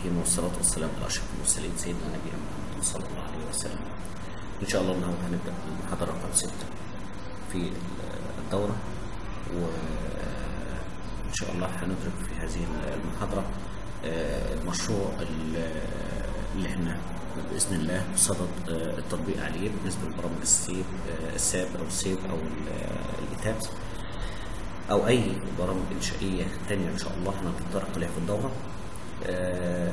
الرحيم والصلاة والسلام على أشرف المرسلين سيدنا نبينا محمد صلى الله عليه وسلم. إن شاء الله النهارده هنبدأ المحاضرة رقم ستة في الدورة وإن شاء الله هندرك في هذه المحاضرة آه، المشروع اللي احنا بإذن الله بصدد آه، التطبيق عليه بالنسبة لبرامج السيب آه، الساب أو السيب أو ال- الإتاب او اي برامج انشائيه تانية ان شاء الله هنتطرق عليها في الدوره آه،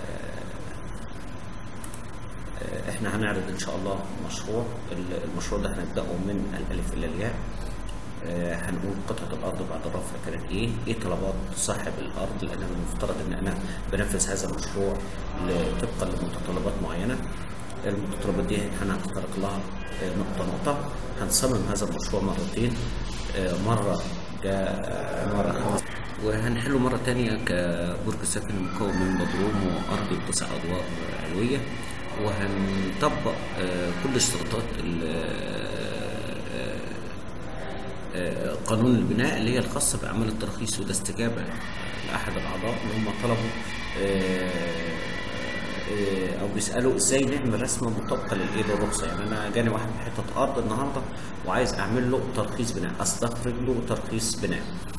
آه، احنا هنعرض ان شاء الله مشروع ال- المشروع ده هنبداه من الالف الى الياء آه، هنقول قطعه الارض بعد الرفع كانت ايه ايه طلبات صاحب الارض لان أنا المفترض ان انا بنفذ هذا المشروع ل- طبقا لمتطلبات معينه المتطلبات دي هنتطرق لها آه، نقطه نقطه هنصمم هذا المشروع مرتين آه، مره كعمارة خمس وهنحله مرة تانية كبرج سكن مكون من بدروم وأرضي بتسع أدوار علوية وهنطبق آه، كل اشتراطات ال- آه، آه، قانون البناء اللي هي الخاصة بأعمال الترخيص وده استجابة لأحد الأعضاء اللي هم طلبوا آه، آه، أو بيسألوا إزاي نعمل رسمة مطابقة للإيه للرخصة يعني أنا جاني واحد بحتة أرض النهاردة وعايز أعمل له ترخيص بناء أستخرج له ترخيص بناء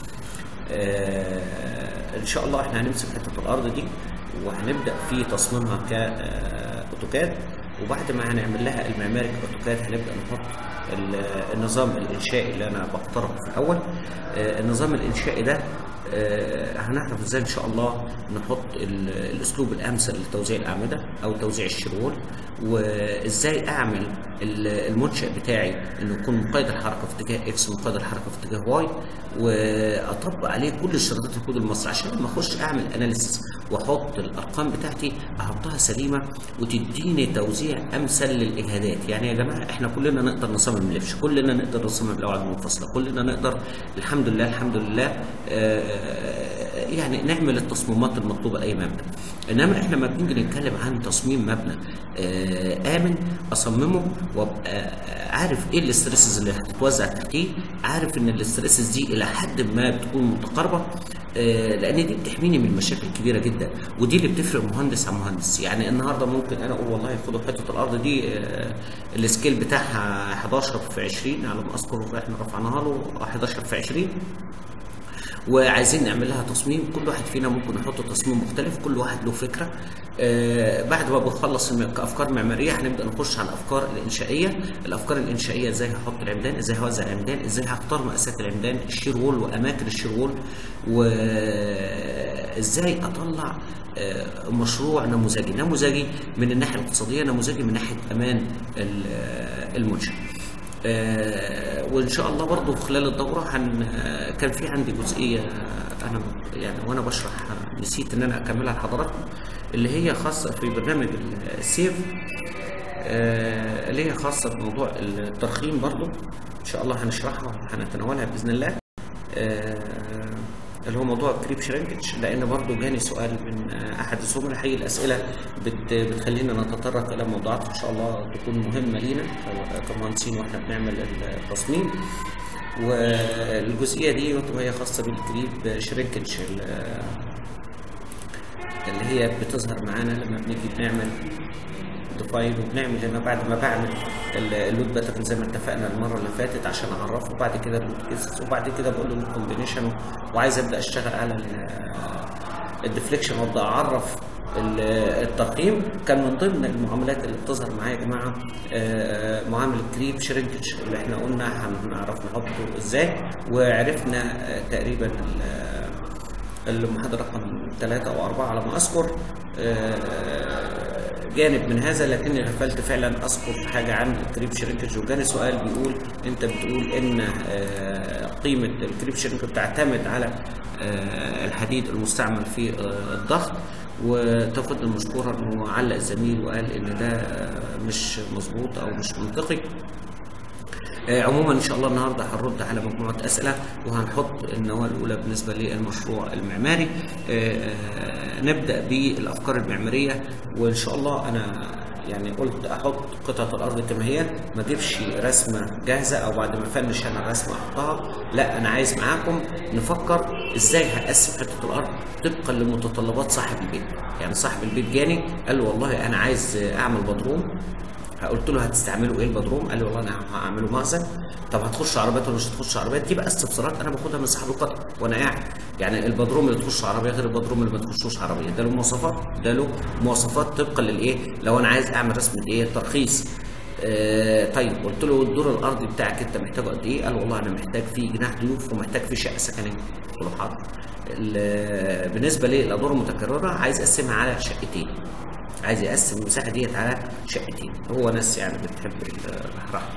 آه، ان شاء الله احنا هنمسك حته الارض دي وهنبدا في تصميمها كاوتوكاد وبعد ما هنعمل لها المعماري كاوتوكاد هنبدا نحط ال- النظام الانشائي اللي انا بقترحه في الاول آه، النظام الانشائي ده آه، هنعرف ازاي ان شاء الله نحط ال- الاسلوب الامثل لتوزيع الاعمده او توزيع الشرول وازاي اعمل ال- المنشا بتاعي انه يكون مقيد الحركه في اتجاه اكس ومقيد الحركه في اتجاه واي واطبق عليه كل اشتراطات الكود المصري عشان لما اخش اعمل اناليسيس واحط الارقام بتاعتي احطها سليمه وتديني توزيع امثل للاجهادات يعني يا جماعه احنا كلنا نقدر نصمم لفش كلنا نقدر نصمم لوعد منفصله كلنا نقدر الحمد لله الحمد لله آه، يعني نعمل التصميمات المطلوبه لاي مبنى انما احنا لما بنيجي نتكلم عن تصميم مبنى آه، امن اصممه وابقى عارف ايه الاسترسز اللي هتتوزع تحتيه عارف ان الاسترسز دي الى حد ما بتكون متقاربه آه، لان دي بتحميني من مشاكل كبيره جدا ودي اللي بتفرق مهندس عن مهندس يعني النهارده ممكن انا اقول والله خدوا حته الارض دي آه، السكيل بتاعها 11 في 20 على ما اذكر احنا رفعناها له 11 في 20 وعايزين نعمل لها تصميم كل واحد فينا ممكن يحط تصميم مختلف كل واحد له فكره آه بعد ما بنخلص الم- كافكار معماريه هنبدا نخش على الافكار الانشائيه الافكار الانشائيه ازاي هحط العمدان ازاي هوزع العمدان ازاي هختار مقاسات العمدان الشير وول واماكن الشير وول وازاي اطلع آه، مشروع نموذجي نموذجي من الناحيه الاقتصاديه نموذجي من ناحيه امان ال- آه، المنشأ آه، وان شاء الله برضو خلال الدوره هن آه، كان في عندي جزئيه آه، انا يعني وانا بشرح آه، نسيت ان انا اكملها لحضراتكم اللي هي خاصه في برنامج السيف آه، اللي هي خاصه بموضوع الترخيم برضو ان شاء الله هنشرحها وهنتناولها باذن الله آه، اللي هو موضوع الكريب شرينكج لان برضو جاني سؤال من آه، احد الزملاء حقيقي الاسئله بت بتخلينا نتطرق الى موضوعات ان شاء الله تكون مهمه لينا ك- كمهندسين واحنا بنعمل التصميم والجزئيه دي وهي خاصه بالكريب شرينكج ال- اللي هي بتظهر معانا لما بنيجي بنعمل ديفاين وبنعمل هنا بعد ما بعمل ال- اللود باترن زي ما اتفقنا المره اللي فاتت عشان اعرفه وبعد كده اللود كيسز وبعد كده بقول له الكومبينيشن وعايز ابدا اشتغل على ال- الديفليكشن وابدا اعرف ال- الترقيم كان من ضمن المعاملات اللي بتظهر معايا يا جماعه آه، معامله كريب شرينكج اللي احنا قلنا هنعرف نحطه ازاي وعرفنا آه، تقريبا ال- المحاضرة رقم ثلاثة أو أربعة على ما أذكر آه، جانب من هذا لكني غفلت فعلا أذكر حاجة عن الكريب شرينكج وجاني سؤال بيقول أنت بتقول إن آه، قيمة الكريب شرينكج بتعتمد على آه، الحديد المستعمل في آه، الضغط وتفضل مشكورا انه علق الزميل وقال ان ده آه، مش مظبوط او مش منطقي آه، عموما ان شاء الله النهارده هنرد على مجموعه اسئله وهنحط النواه الاولى بالنسبه للمشروع المعماري آه، آه، نبدا بالافكار المعماريه وان شاء الله انا يعني قلت احط قطعه الارض كما هي ما اجيبش رسمه جاهزه او بعد ما افنش انا الرسمه احطها لا انا عايز معاكم نفكر ازاي هقسم حته الارض طبقا لمتطلبات صاحب البيت يعني صاحب البيت جاني قال له والله انا عايز اعمل بدروم قلت له هتستعملوا ايه البدروم؟ قال لي والله انا هعمله مخزن طب هتخش عربيات ولا مش هتخش عربيات؟ دي بقى استفسارات انا باخدها من صاحب القطع وانا قاعد يعني البدروم اللي تخش عربيه غير البدروم اللي ما تخشوش عربيه ده له مواصفات ده له مواصفات طبقا للايه؟ لو انا عايز اعمل رسمه ايه؟ ترخيص آه طيب قلت له الدور الارضي بتاعك انت محتاجه قد ايه؟ قال والله انا محتاج فيه جناح ضيوف ومحتاج فيه شقه سكنيه قلت له حاضر بالنسبه للادوار المتكرره عايز اقسمها على شقتين عايز يقسم المساحه ديت على شقتين هو ناس يعني بتحب الراحه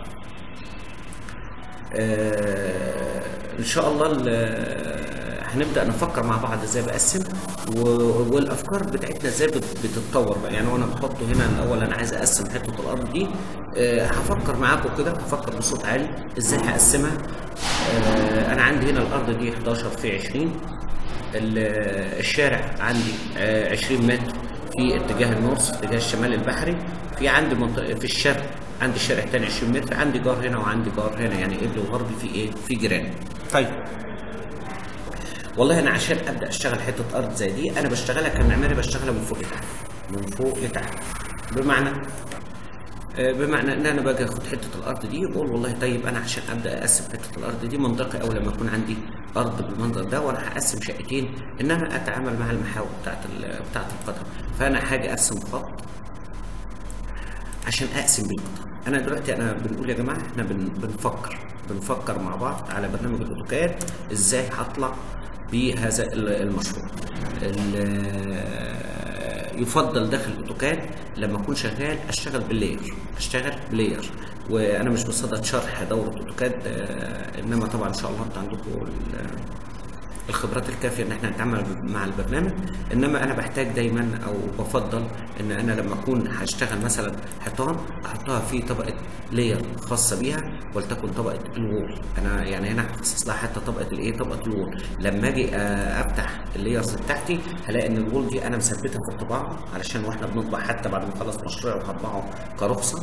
آه ان شاء الله هنبدا نفكر مع بعض ازاي بقسم والافكار بتاعتنا ازاي بتتطور بقى يعني وانا بحطه هنا الاول انا عايز اقسم حته الارض دي آه هفكر معاكم كده هفكر بصوت عالي ازاي هقسمها آه انا عندي هنا الارض دي 11 في 20 الشارع عندي 20 متر في اتجاه النورس في اتجاه الشمال البحري في عندي منطقه في الشرق عندي شارع تاني 20 متر عندي جار هنا وعندي جار هنا يعني قبل وغربي في ايه في جيران طيب والله انا عشان ابدا اشتغل حته ارض زي دي انا بشتغلها كمعماري بشتغلها من فوق لتحت من فوق لتحت بمعنى بمعنى ان انا باجي اخد حته الارض دي بقول والله طيب انا عشان ابدا اقسم حته الارض دي منطقي او لما يكون عندي ارض بالمنظر ده وانا هقسم شقتين ان انا اتعامل مع المحاور بتاعت بتاعت القطر فانا هاجي ارسم خط عشان اقسم بالقطر انا دلوقتي انا بنقول يا جماعه احنا بن بنفكر بنفكر مع بعض على برنامج الاوتوكاد ازاي هطلع بهذا المشروع يفضل داخل الاوتوكاد لما اكون شغال اشتغل باللاير اشتغل بلاير وانا مش بصدد شرح دوره اوتوكاد انما طبعا ان شاء الله انتوا عندكم الخبرات الكافيه ان احنا نتعامل مع البرنامج انما انا بحتاج دايما او بفضل ان انا لما اكون هشتغل مثلا حيطان احطها في طبقه لير خاصه بيها ولتكن طبقه الوول انا يعني هنا هخصص لها حتى طبقه الايه طبقه الوول لما اجي افتح الليرز بتاعتي هلاقي ان الوول دي انا مثبتها في الطباعه علشان واحنا بنطبع حتى بعد ما اخلص مشروع وهطبعه كرخصه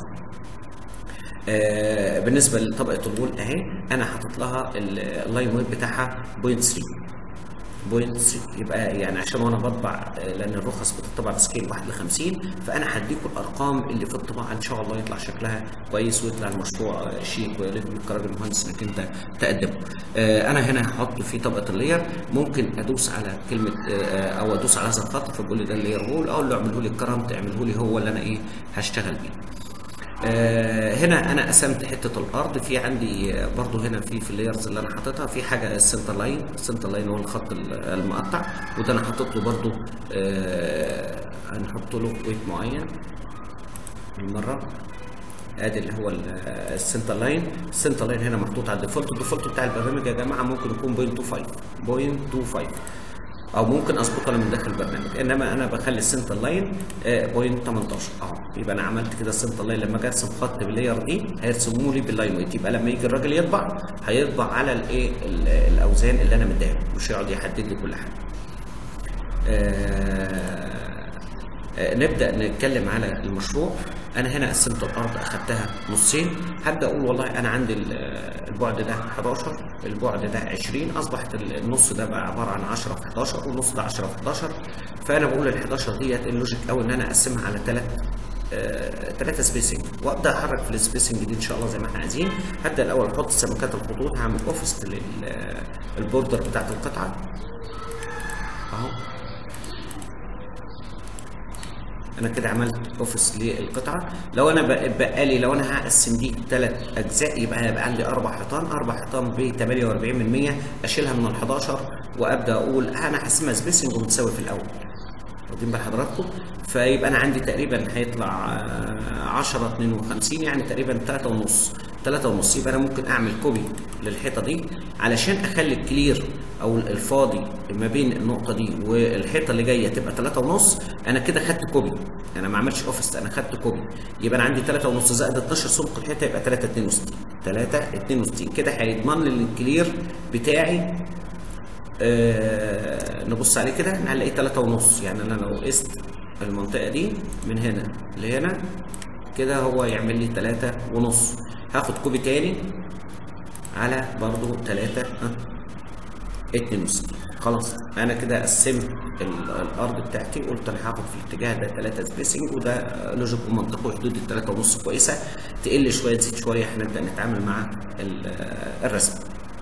آه بالنسبه لطبقه الوول اهي انا حاطط لها اللاين ويب بتاعها بوينت 3 بوينت 3 يبقى يعني عشان وانا بطبع لان الرخص بتطبع بسكيل 1 ل 50 فانا هديكم الارقام اللي في الطباعه ان شاء الله يطلع شكلها كويس ويطلع المشروع شيك ويليق بيك كراجل مهندس انك انت تقدمه. آه انا هنا هحط في طبقه اللير ممكن ادوس على كلمه آه او ادوس على هذا الخط فبقول لي ده اللير وول اقول له اعمله لي الكرنت اعمله لي هو اللي انا ايه هشتغل بيه. آه هنا انا قسمت حته الارض في عندي برضو هنا في في اللايرز اللي انا حاططها في حاجه السنتر لاين السنتر لاين هو الخط المقطع وده انا حاطط له برضو آه هنحط له ويت معين بالمره ادي اللي هو السنتر لاين السنتر لاين هنا محطوط على الديفولت الديفولت بتاع البرنامج يا جماعه ممكن يكون 0.25 0.25 او ممكن اظبطها من داخل البرنامج انما انا بخلي السنتر لاين بوينت 18 اهو يبقى انا عملت كده السنتر لاين لما اجي ارسم خط باللاير دي هيرسموا لي باللاين ويت يبقى لما يجي الراجل يطبع هيطبع على الايه الاوزان اللي انا مديها مش هيقعد يحدد لي كل حاجه آه آه نبدا نتكلم على المشروع انا هنا قسمت الارض اخدتها نصين هبدا اقول والله انا عندي البعد ده 11 البعد ده 20 اصبحت النص ده بقى عباره عن 10 في 11 والنص ده 10 في 11 فانا بقول ال 11 ديت اللوجيك قوي ان انا اقسمها على ثلاث ثلاثة سبيسنج وابدا احرك في السبيسنج دي ان شاء الله زي ما احنا عايزين هبدا الاول احط سمكات الخطوط هعمل اوفست للبوردر بتاعت القطعه اهو انا كده عملت اوفيس للقطعه لو انا بقى لي لو انا هقسم دي ثلاث اجزاء يبقى هيبقى عندي اربع حيطان اربع حيطان ب 48% اشيلها من ال 11 وابدا اقول انا هقسمها سبيسنج ومتساوي في الاول واخدين بال حضراتكم فيبقى انا عندي تقريبا هيطلع 10 52 يعني تقريبا 3 ونص 3 ونص يبقى انا ممكن اعمل كوبي للحيطه دي علشان اخلي الكلير او الفاضي ما بين النقطه دي والحيطه اللي جايه تبقى 3 ونص انا كده خدت كوبي انا ما عملتش اوفيس انا خدت كوبي يبقى انا عندي 3 ونص زائد 12 سمك الحيطه يبقى 3 62 3 62 كده هيضمن لي الكلير بتاعي آه نبص عليه كده هنلاقيه 3 ونص يعني انا لو قست المنطقه دي من هنا لهنا كده هو يعمل لي تلاتة ونص هاخد كوبي تاني على برضو تلاتة ها اتنين وستين خلاص انا كده قسمت ال- الارض بتاعتي قلت انا هاخد في الاتجاه ده تلاتة سبيسنج وده آه، لوجيك ومنطقي وحدود التلاتة ونص كويسة تقل شوية تزيد شوية هنبدأ نتعامل مع ال- آه، الرسم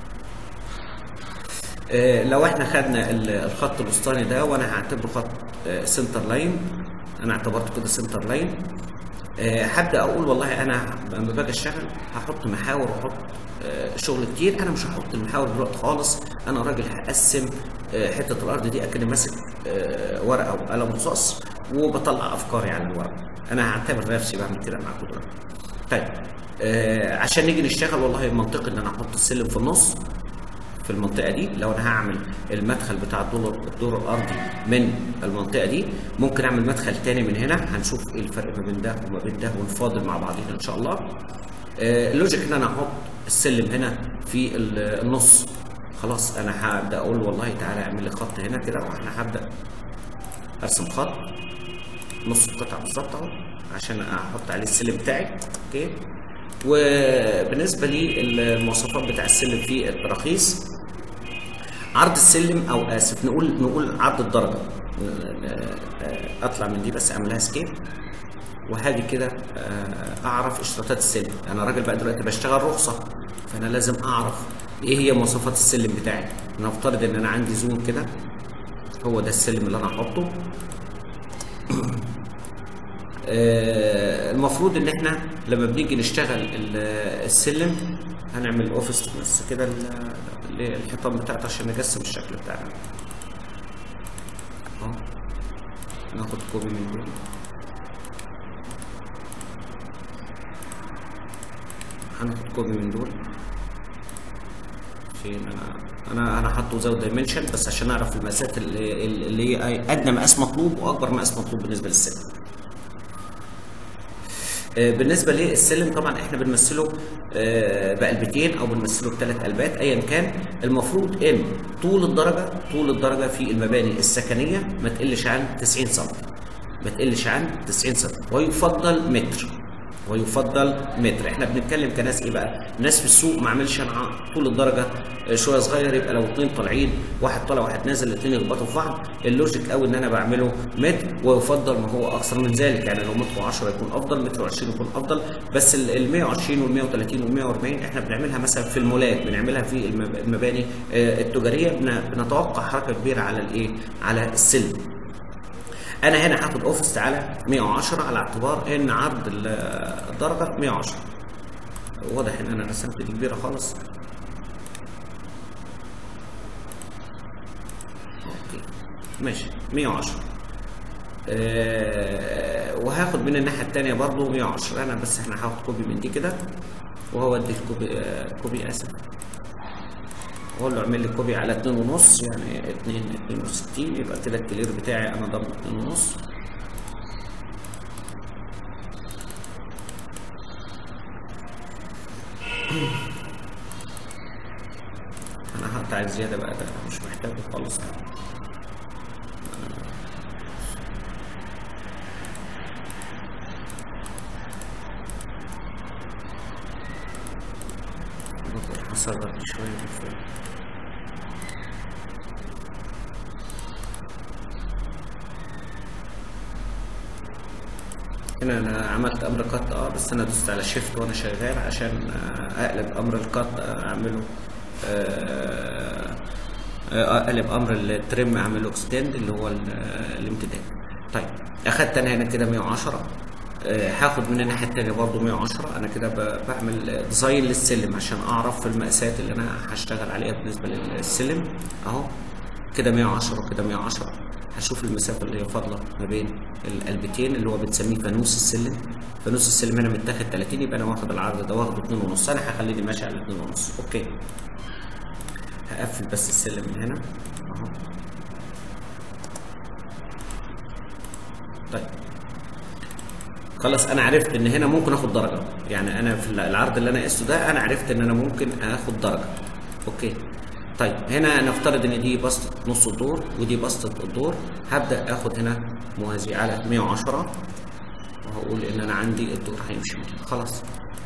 آه، لو احنا خدنا ال- الخط الوسطاني ده وانا هعتبره خط آه، سنتر لاين انا اعتبرته كده سنتر لاين آه، هبدا اقول والله انا لما باجي اشتغل هحط محاور واحط آه، شغل كتير انا مش هحط المحاور دلوقتي خالص انا راجل هقسم آه، حته الارض دي اكني ماسك آه، ورقه وقلم رصاص وبطلع افكاري على الورق انا هعتبر نفسي بعمل كده معاكم دلوقتي طيب آه، عشان نيجي نشتغل والله منطقي ان انا احط السلم في النص في المنطقه دي لو انا هعمل المدخل بتاع الدور الدور الارضي من المنطقه دي ممكن اعمل مدخل تاني من هنا هنشوف ايه الفرق ما بين ده وما بين ده ونفاضل مع بعضينا ان شاء الله آه، اللوجيك ان انا احط السلم هنا في ال- النص خلاص انا هبدا اقول والله تعالى اعمل لي خط هنا كده وانا هبدا ارسم خط نص القطعه بالظبط اهو عشان احط عليه السلم بتاعي اوكي وبالنسبه لي المواصفات بتاع السلم في التراخيص عرض السلم او اسف نقول نقول عرض الدرجه اطلع من دي بس اعملها سكيب وهاجي كده آه، اعرف اشتراطات السلم انا راجل بقى دلوقتي بشتغل رخصه فانا لازم اعرف ايه هي مواصفات السلم بتاعي نفترض ان انا عندي زون كده هو ده السلم اللي انا هحطه آه، المفروض ان احنا لما بنيجي نشتغل ال- السلم هنعمل اوفيس بس كده ال- ال- الحيطان بتاعته عشان نجسم الشكل بتاعنا اهو ناخد كوبي من دول هناخد كوبي من دول فين انا انا انا حاطه زود دايمنشن بس عشان اعرف المقاسات اللي, اللي هي ادنى مقاس مطلوب واكبر مقاس مطلوب بالنسبه للسلم آه، بالنسبه للسلم طبعا احنا بنمثله آه، بقلبتين او بنمثله بثلاث قلبات ايا كان المفروض ان طول الدرجه طول الدرجه في المباني السكنيه ما تقلش عن 90 سم ما تقلش عن 90 سم ويفضل متر ويفضل متر احنا بنتكلم كناس ايه بقى ناس في السوق ما عملش انا طول الدرجه آه، شويه صغير يبقى لو اتنين طالعين واحد طالع واحد نازل الاتنين يخبطوا في بعض اللوجيك قوي ان انا بعمله متر ويفضل ما هو اكثر من ذلك يعني لو متر 10 يكون افضل متر 20 يكون افضل بس ال 120 وال 130 وال 140 احنا بنعملها مثلا في المولات بنعملها في المب- المباني آه، التجاريه بن- بنتوقع حركه كبيره على الايه على السلم انا هنا هاخد اوفيس على 110 على اعتبار ان عرض ال- الدرجه 110 واضح ان انا رسمت دي كبيره خالص اوكي ماشي 110 آه وهاخد من الناحيه الثانيه برضو 110 انا بس احنا هاخد كوبي من دي كده وهو ادي الكوبي آه كوبي اسف اقول له اعمل لي كوبي على 2 ونص يعني 2 62 يبقى كده الكلير بتاعي انا ضامن 2 ونص انا هقطع الزياده بقى ده مش محتاجه خالص هصغر دي شويه من فوق هنا انا عملت امر كات اه بس انا دوست على شيفت وانا شغال عشان آه، اقلب امر الكات آه، اعمله آه، آه، اقلب امر الترم اعمله اكستند اللي هو ال- آه، الامتداد طيب اخدت انا هنا كده 110 آه، هاخد من الناحيه الثانيه برضو 110 انا كده ب- بعمل ديزاين للسلم عشان اعرف المقاسات اللي انا هشتغل عليها بالنسبه للسلم اهو كده 110 وكده 110 هشوف المسافه اللي هي فاضله ما بين القلبتين اللي هو بنسميه فانوس السلم فانوس السلم هنا متاخد 30 يبقى انا واخد العرض ده واخده 2 ونص انا هخليني ماشي على 2 ونص اوكي هقفل بس السلم من هنا اهو طيب خلاص انا عرفت ان هنا ممكن اخد درجه يعني انا في العرض اللي انا قسته ده انا عرفت ان انا ممكن اخد درجه اوكي طيب هنا نفترض ان دي بسطه نص الدور ودي بسطه الدور هبدا اخد هنا موازي على 110 اهو وهقول ان انا عندي الدور هيمشي من هنا خلاص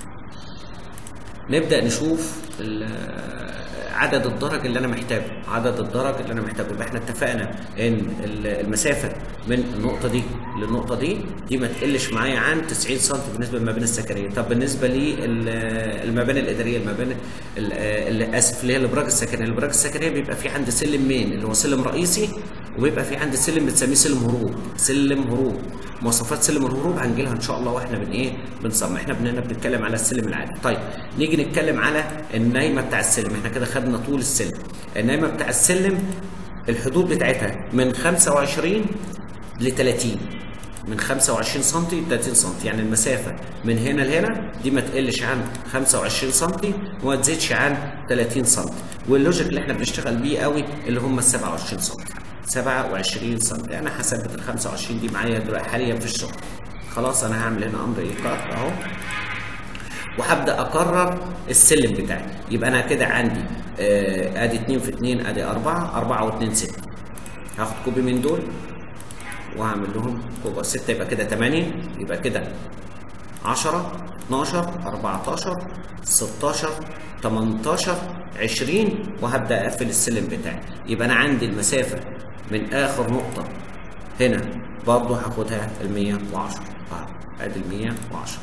نبدا نشوف ال- عدد الدرج اللي انا محتاجه عدد الدرج اللي انا محتاجه يبقى احنا اتفقنا ان ال- المسافه من النقطه دي للنقطه دي دي ما تقلش معايا عن 90 سم بالنسبه للمباني السكنيه طب بالنسبه للمباني الاداريه المباني ال- ال- اسف اللي هي الابراج السكنيه الابراج السكنيه بيبقى في عندي سلم مين اللي هو سلم رئيسي وبيبقى في عندي سلم بنسميه سلم هروب سلم هروب مواصفات سلم الهروب هنجي لها ان شاء الله واحنا بن ايه بنصمم احنا هنا بنتكلم على السلم العالي طيب نيجي نتكلم على النايمه بتاع السلم احنا كده خدنا طول السلم النايمه بتاع السلم الحدود بتاعتها من 25 ل 30 من 25 سم ل 30 سم يعني المسافه من هنا لهنا دي ما تقلش عن 25 سم وما تزيدش عن 30 سم واللوجيك اللي احنا بنشتغل بيه قوي اللي هم ال 27 سم 27 سم انا هثبت ال 25 دي معايا دلوقتي حاليا في الشغل خلاص انا هعمل هنا امر ايقاف اهو وهبدا اكرر السلم بتاعي يبقى انا كده عندي آه، ادي 2 في 2 ادي 4 4 و2 6 هاخد كوبي من دول وهعمل لهم كوبا 6 يبقى كده 8 يبقى كده 10 12 14 16 18 20 وهبدا اقفل السلم بتاعي يبقى انا عندي المسافه من اخر نقطه هنا برضه هاخدها ال 110 اه ادي ال 110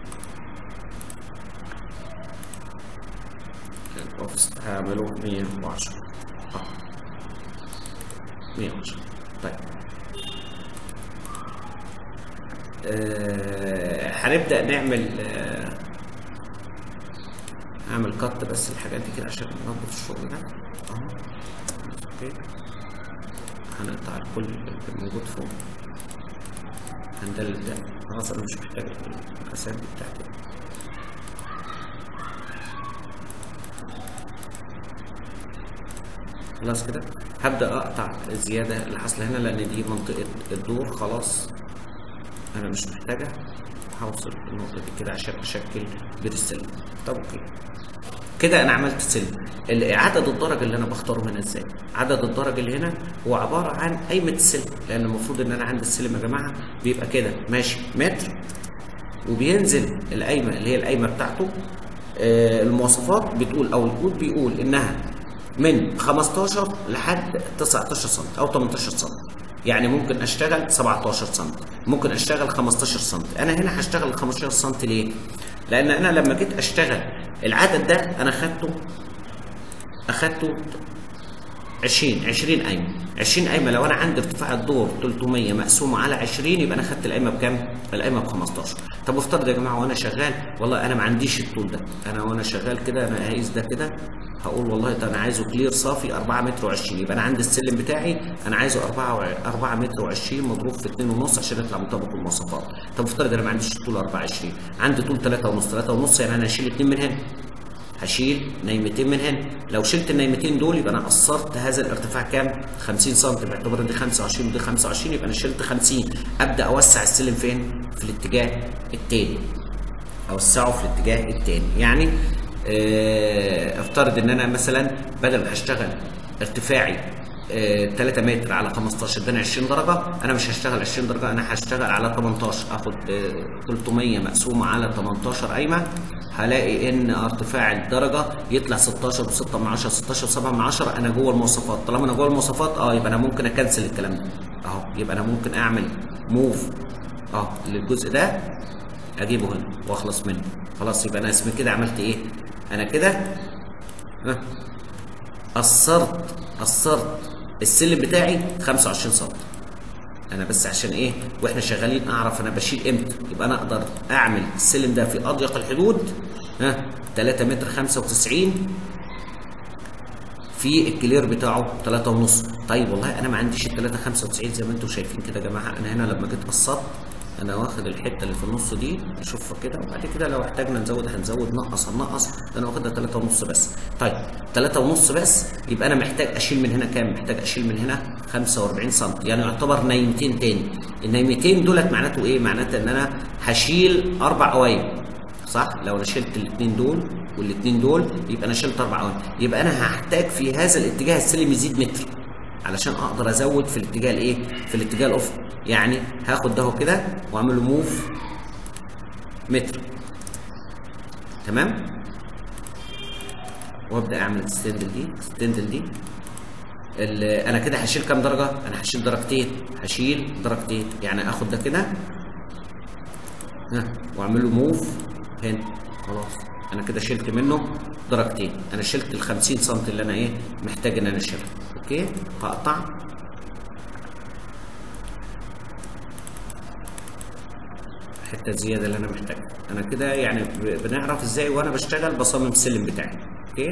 الاوفيس هعمله 110 اه 110 طيب آه، هنبدا نعمل آه، اعمل كت بس الحاجات دي كده عشان نظبط الشغل ده اهو اوكي هنقطع الكل اللي موجود فوق هندلل ده خلاص انا مش محتاج المقاسات دي بتاعتي خلاص كده هبدا اقطع الزياده اللي حاصله هنا لان دي منطقه الدور خلاص انا مش محتاجها هوصل النقطه دي كده عشان اشكل بير السلم طب اوكي كده انا عملت سلم ال- عدد الدرج اللي انا بختاره هنا ازاي عدد الدرج اللي هنا هو عباره عن قايمه السلم لان المفروض ان انا عندي السلم يا جماعه بيبقى كده ماشي متر وبينزل القايمه اللي هي القايمه بتاعته آه، المواصفات بتقول او الكود بيقول انها من 15 لحد 19 سم او 18 سم يعني ممكن اشتغل 17 سم ممكن اشتغل 15 سم انا هنا هشتغل 15 سم ليه لان انا لما جيت اشتغل العدد ده انا خدته اخدته 20 20 قايمه 20 قايمه لو انا عندي ارتفاع الدور 300 مقسومه على 20 يبقى انا خدت القايمه بكام؟ القايمه ب 15 طب افترض يا جماعه وانا شغال والله انا ما عنديش الطول ده انا وانا شغال كده انا هقيس ده كده هقول والله ده انا عايزه كلير صافي 4 متر و20 يبقى انا عندي السلم بتاعي انا عايزه 4 4 متر و20 مضروب في 2 ونص عشان يطلع مطابق المواصفات طب افترض انا ما عنديش الطول 24 عندي طول 3 ونص 3 ونص يعني انا هشيل 2 من هنا هشيل نايمتين من هنا لو شلت النايمتين دول يبقى انا قصرت هذا الارتفاع كام 50 سم باعتبار ان دي 25 ودي 25 يبقى انا شلت 50 ابدا اوسع السلم فين في الاتجاه التاني اوسعه في الاتجاه التاني يعني آه، افترض ان انا مثلا بدل ما هشتغل ارتفاعي آه، 3 متر على 15 اداني 20 درجه انا مش هشتغل 20 درجه انا هشتغل على 18 اخد آه، 300 مقسومه على 18 قايمه هلاقي ان ارتفاع الدرجه يطلع 16 و6 من 10 16 و7 من 10 انا جوه المواصفات طالما انا جوه المواصفات اه يبقى انا ممكن اكنسل الكلام ده اهو يبقى انا ممكن اعمل موف اه للجزء ده اجيبه هنا واخلص منه خلاص يبقى انا اسمي كده عملت ايه انا كده ها قصرت قصرت السلم بتاعي 25 سم انا بس عشان ايه واحنا شغالين اعرف انا بشيل امتى يبقى انا اقدر اعمل السلم ده في اضيق الحدود ها 3 متر 95 في الكلير بتاعه 3 ونص طيب والله انا ما عنديش ال 3 95 زي ما انتم شايفين كده يا جماعه انا هنا لما جيت قصرت انا واخد الحته اللي في النص دي نشوفها كده وبعد كده لو احتاجنا نزود هنزود نقص هنقص ده انا واخدها 3 ونص بس طيب 3 ونص بس يبقى انا محتاج اشيل من هنا كام محتاج اشيل من هنا 45 سم يعني يعتبر نايمتين تاني النايمتين دولت معناته ايه معناته ان انا هشيل اربع قوايم صح لو انا شلت الاثنين دول والاثنين دول يبقى انا شلت اربع قوايم يبقى انا هحتاج في هذا الاتجاه السلم يزيد متر علشان اقدر ازود في الاتجاه الايه في الاتجاه الافقي يعني هاخد ده كده واعمل له موف متر تمام وابدا اعمل ستندل دي ستندل دي ال- انا كده هشيل كام درجه انا هشيل درجتين هشيل درجتين يعني اخد ده كده ها واعمل له موف هنا خلاص انا كده شلت منه درجتين انا شلت ال 50 سم اللي انا ايه محتاج ان انا اشيلها اوكي هقطع الحته الزياده اللي انا محتاجها انا كده يعني ب- بنعرف ازاي وانا بشتغل بصمم السلم بتاعي اوكي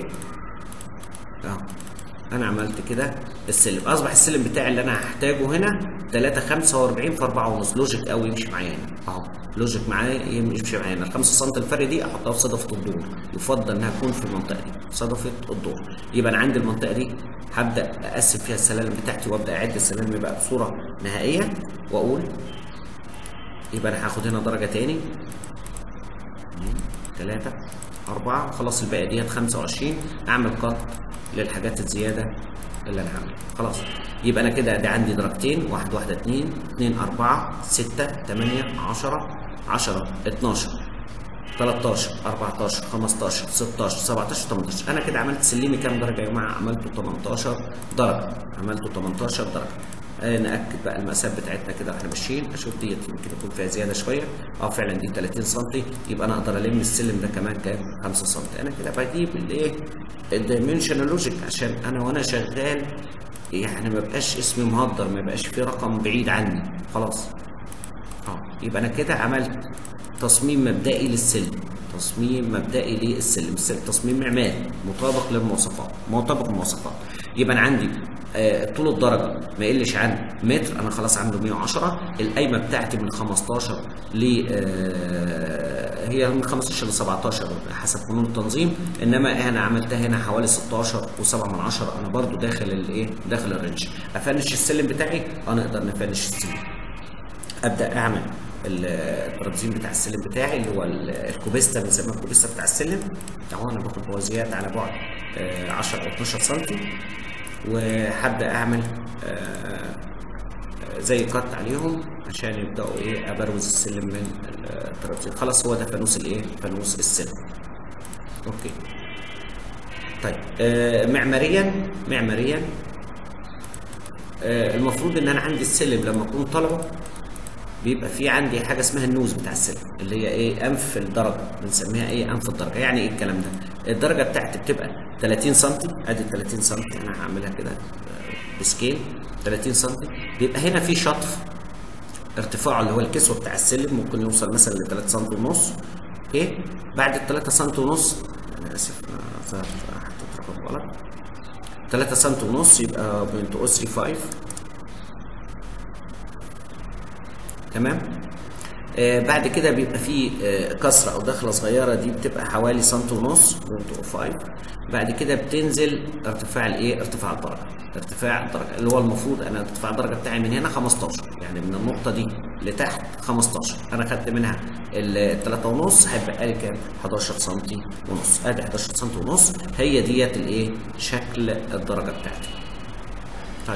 اه انا عملت كده السلم اصبح السلم بتاعي اللي انا هحتاجه هنا 3 45 في 4 ونص لوجيك قوي يمشي معايا هنا اهو لوجيك معايا يمشي معايا هنا ال 5 سم الفرق دي احطها في صدفه الدور يفضل انها تكون في المنطقه دي صدفه الدور يبقى انا عندي المنطقه دي هبدا اقسم فيها السلالم بتاعتي وابدا اعد السلالم بقى بصوره نهائيه واقول يبقى انا هاخد هنا درجه تاني اتنين تلاتة أربعة خلاص الباقي ديت خمسة وعشرين أعمل قط للحاجات الزيادة اللي أنا هعملها خلاص يبقى أنا كده ده عندي درجتين واحد واحدة اتنين اتنين أربعة ستة تمانية عشرة عشرة اتناشر 13 14 15 16 17 18 انا كده عملت سلمي كام درجه يا جماعه عملته 18 درجه عملته 18 درجه آه ناكد بقى المقاسات بتاعتنا كده واحنا ماشيين اشوف ديت يمكن يكون فيها زياده شويه اه فعلا دي 30 سم يبقى انا اقدر الم السلم ده كمان كام 5 سم انا كده بجيب الايه الدايمنشنال لوجيك عشان انا وانا شغال يعني ما بقاش اسمي مهدر ما بقاش في رقم بعيد عني خلاص اه يبقى انا كده عملت تصميم مبدئي للسلم تصميم مبدئي للسلم السلم تصميم معماري مطابق للمواصفات مطابق للمواصفات يبقى انا عندي آه طول الدرجه ما يقلش عن متر انا خلاص عامله 110 القايمه بتاعتي من 15 ل آه هي من 15 ل 17 حسب قانون التنظيم انما انا عملتها هنا حوالي 16 و7 من 10 انا برضو داخل الايه داخل الرينج افنش السلم بتاعي اه نقدر نفنش السلم ابدا اعمل الترابزين بتاع السلم بتاعي اللي هو ال- الكوبيستا بنسميها الكوبيستا بتاع السلم اهو انا باخد بوازيات على بعد آه، 10 او 12 سم وهبدا اعمل آه، آه، زي كات عليهم عشان يبداوا ايه ابروز السلم من الترابزين خلاص هو ده فانوس الايه فانوس السلم اوكي طيب آه، معماريا معماريا آه، المفروض ان انا عندي السلم لما اكون طالعه بيبقى في عندي حاجه اسمها النوز بتاع السلم اللي هي ايه انف الدرجه بنسميها ايه انف الدرجه يعني ايه الكلام ده الدرجه بتاعتي بتبقى 30 سم ادي 30 سم انا هعملها كده آه، بسكيل 30 سم بيبقى هنا في شطف ارتفاعه اللي هو الكسوه بتاع السلم ممكن يوصل مثلا ل 3 سم ونص اوكي بعد ال 3 سم ونص انا اسف انا ظهر حطيت رقم غلط 3 سم ونص يبقى 0.035 تمام آه بعد كده بيبقى في آه كسره او دخله صغيره دي بتبقى حوالي سنت ونص 0.05 بعد كده بتنزل ارتفاع الايه ارتفاع الدرجه ارتفاع الدرجه اللي هو المفروض انا ارتفاع الدرجه بتاعي من هنا 15 يعني من النقطه دي لتحت 15 انا خدت منها ال 3 ونص هيبقى لي كام 11 سم ونص ادي 11 سم ونص هي ديت الايه شكل الدرجه بتاعتي طيب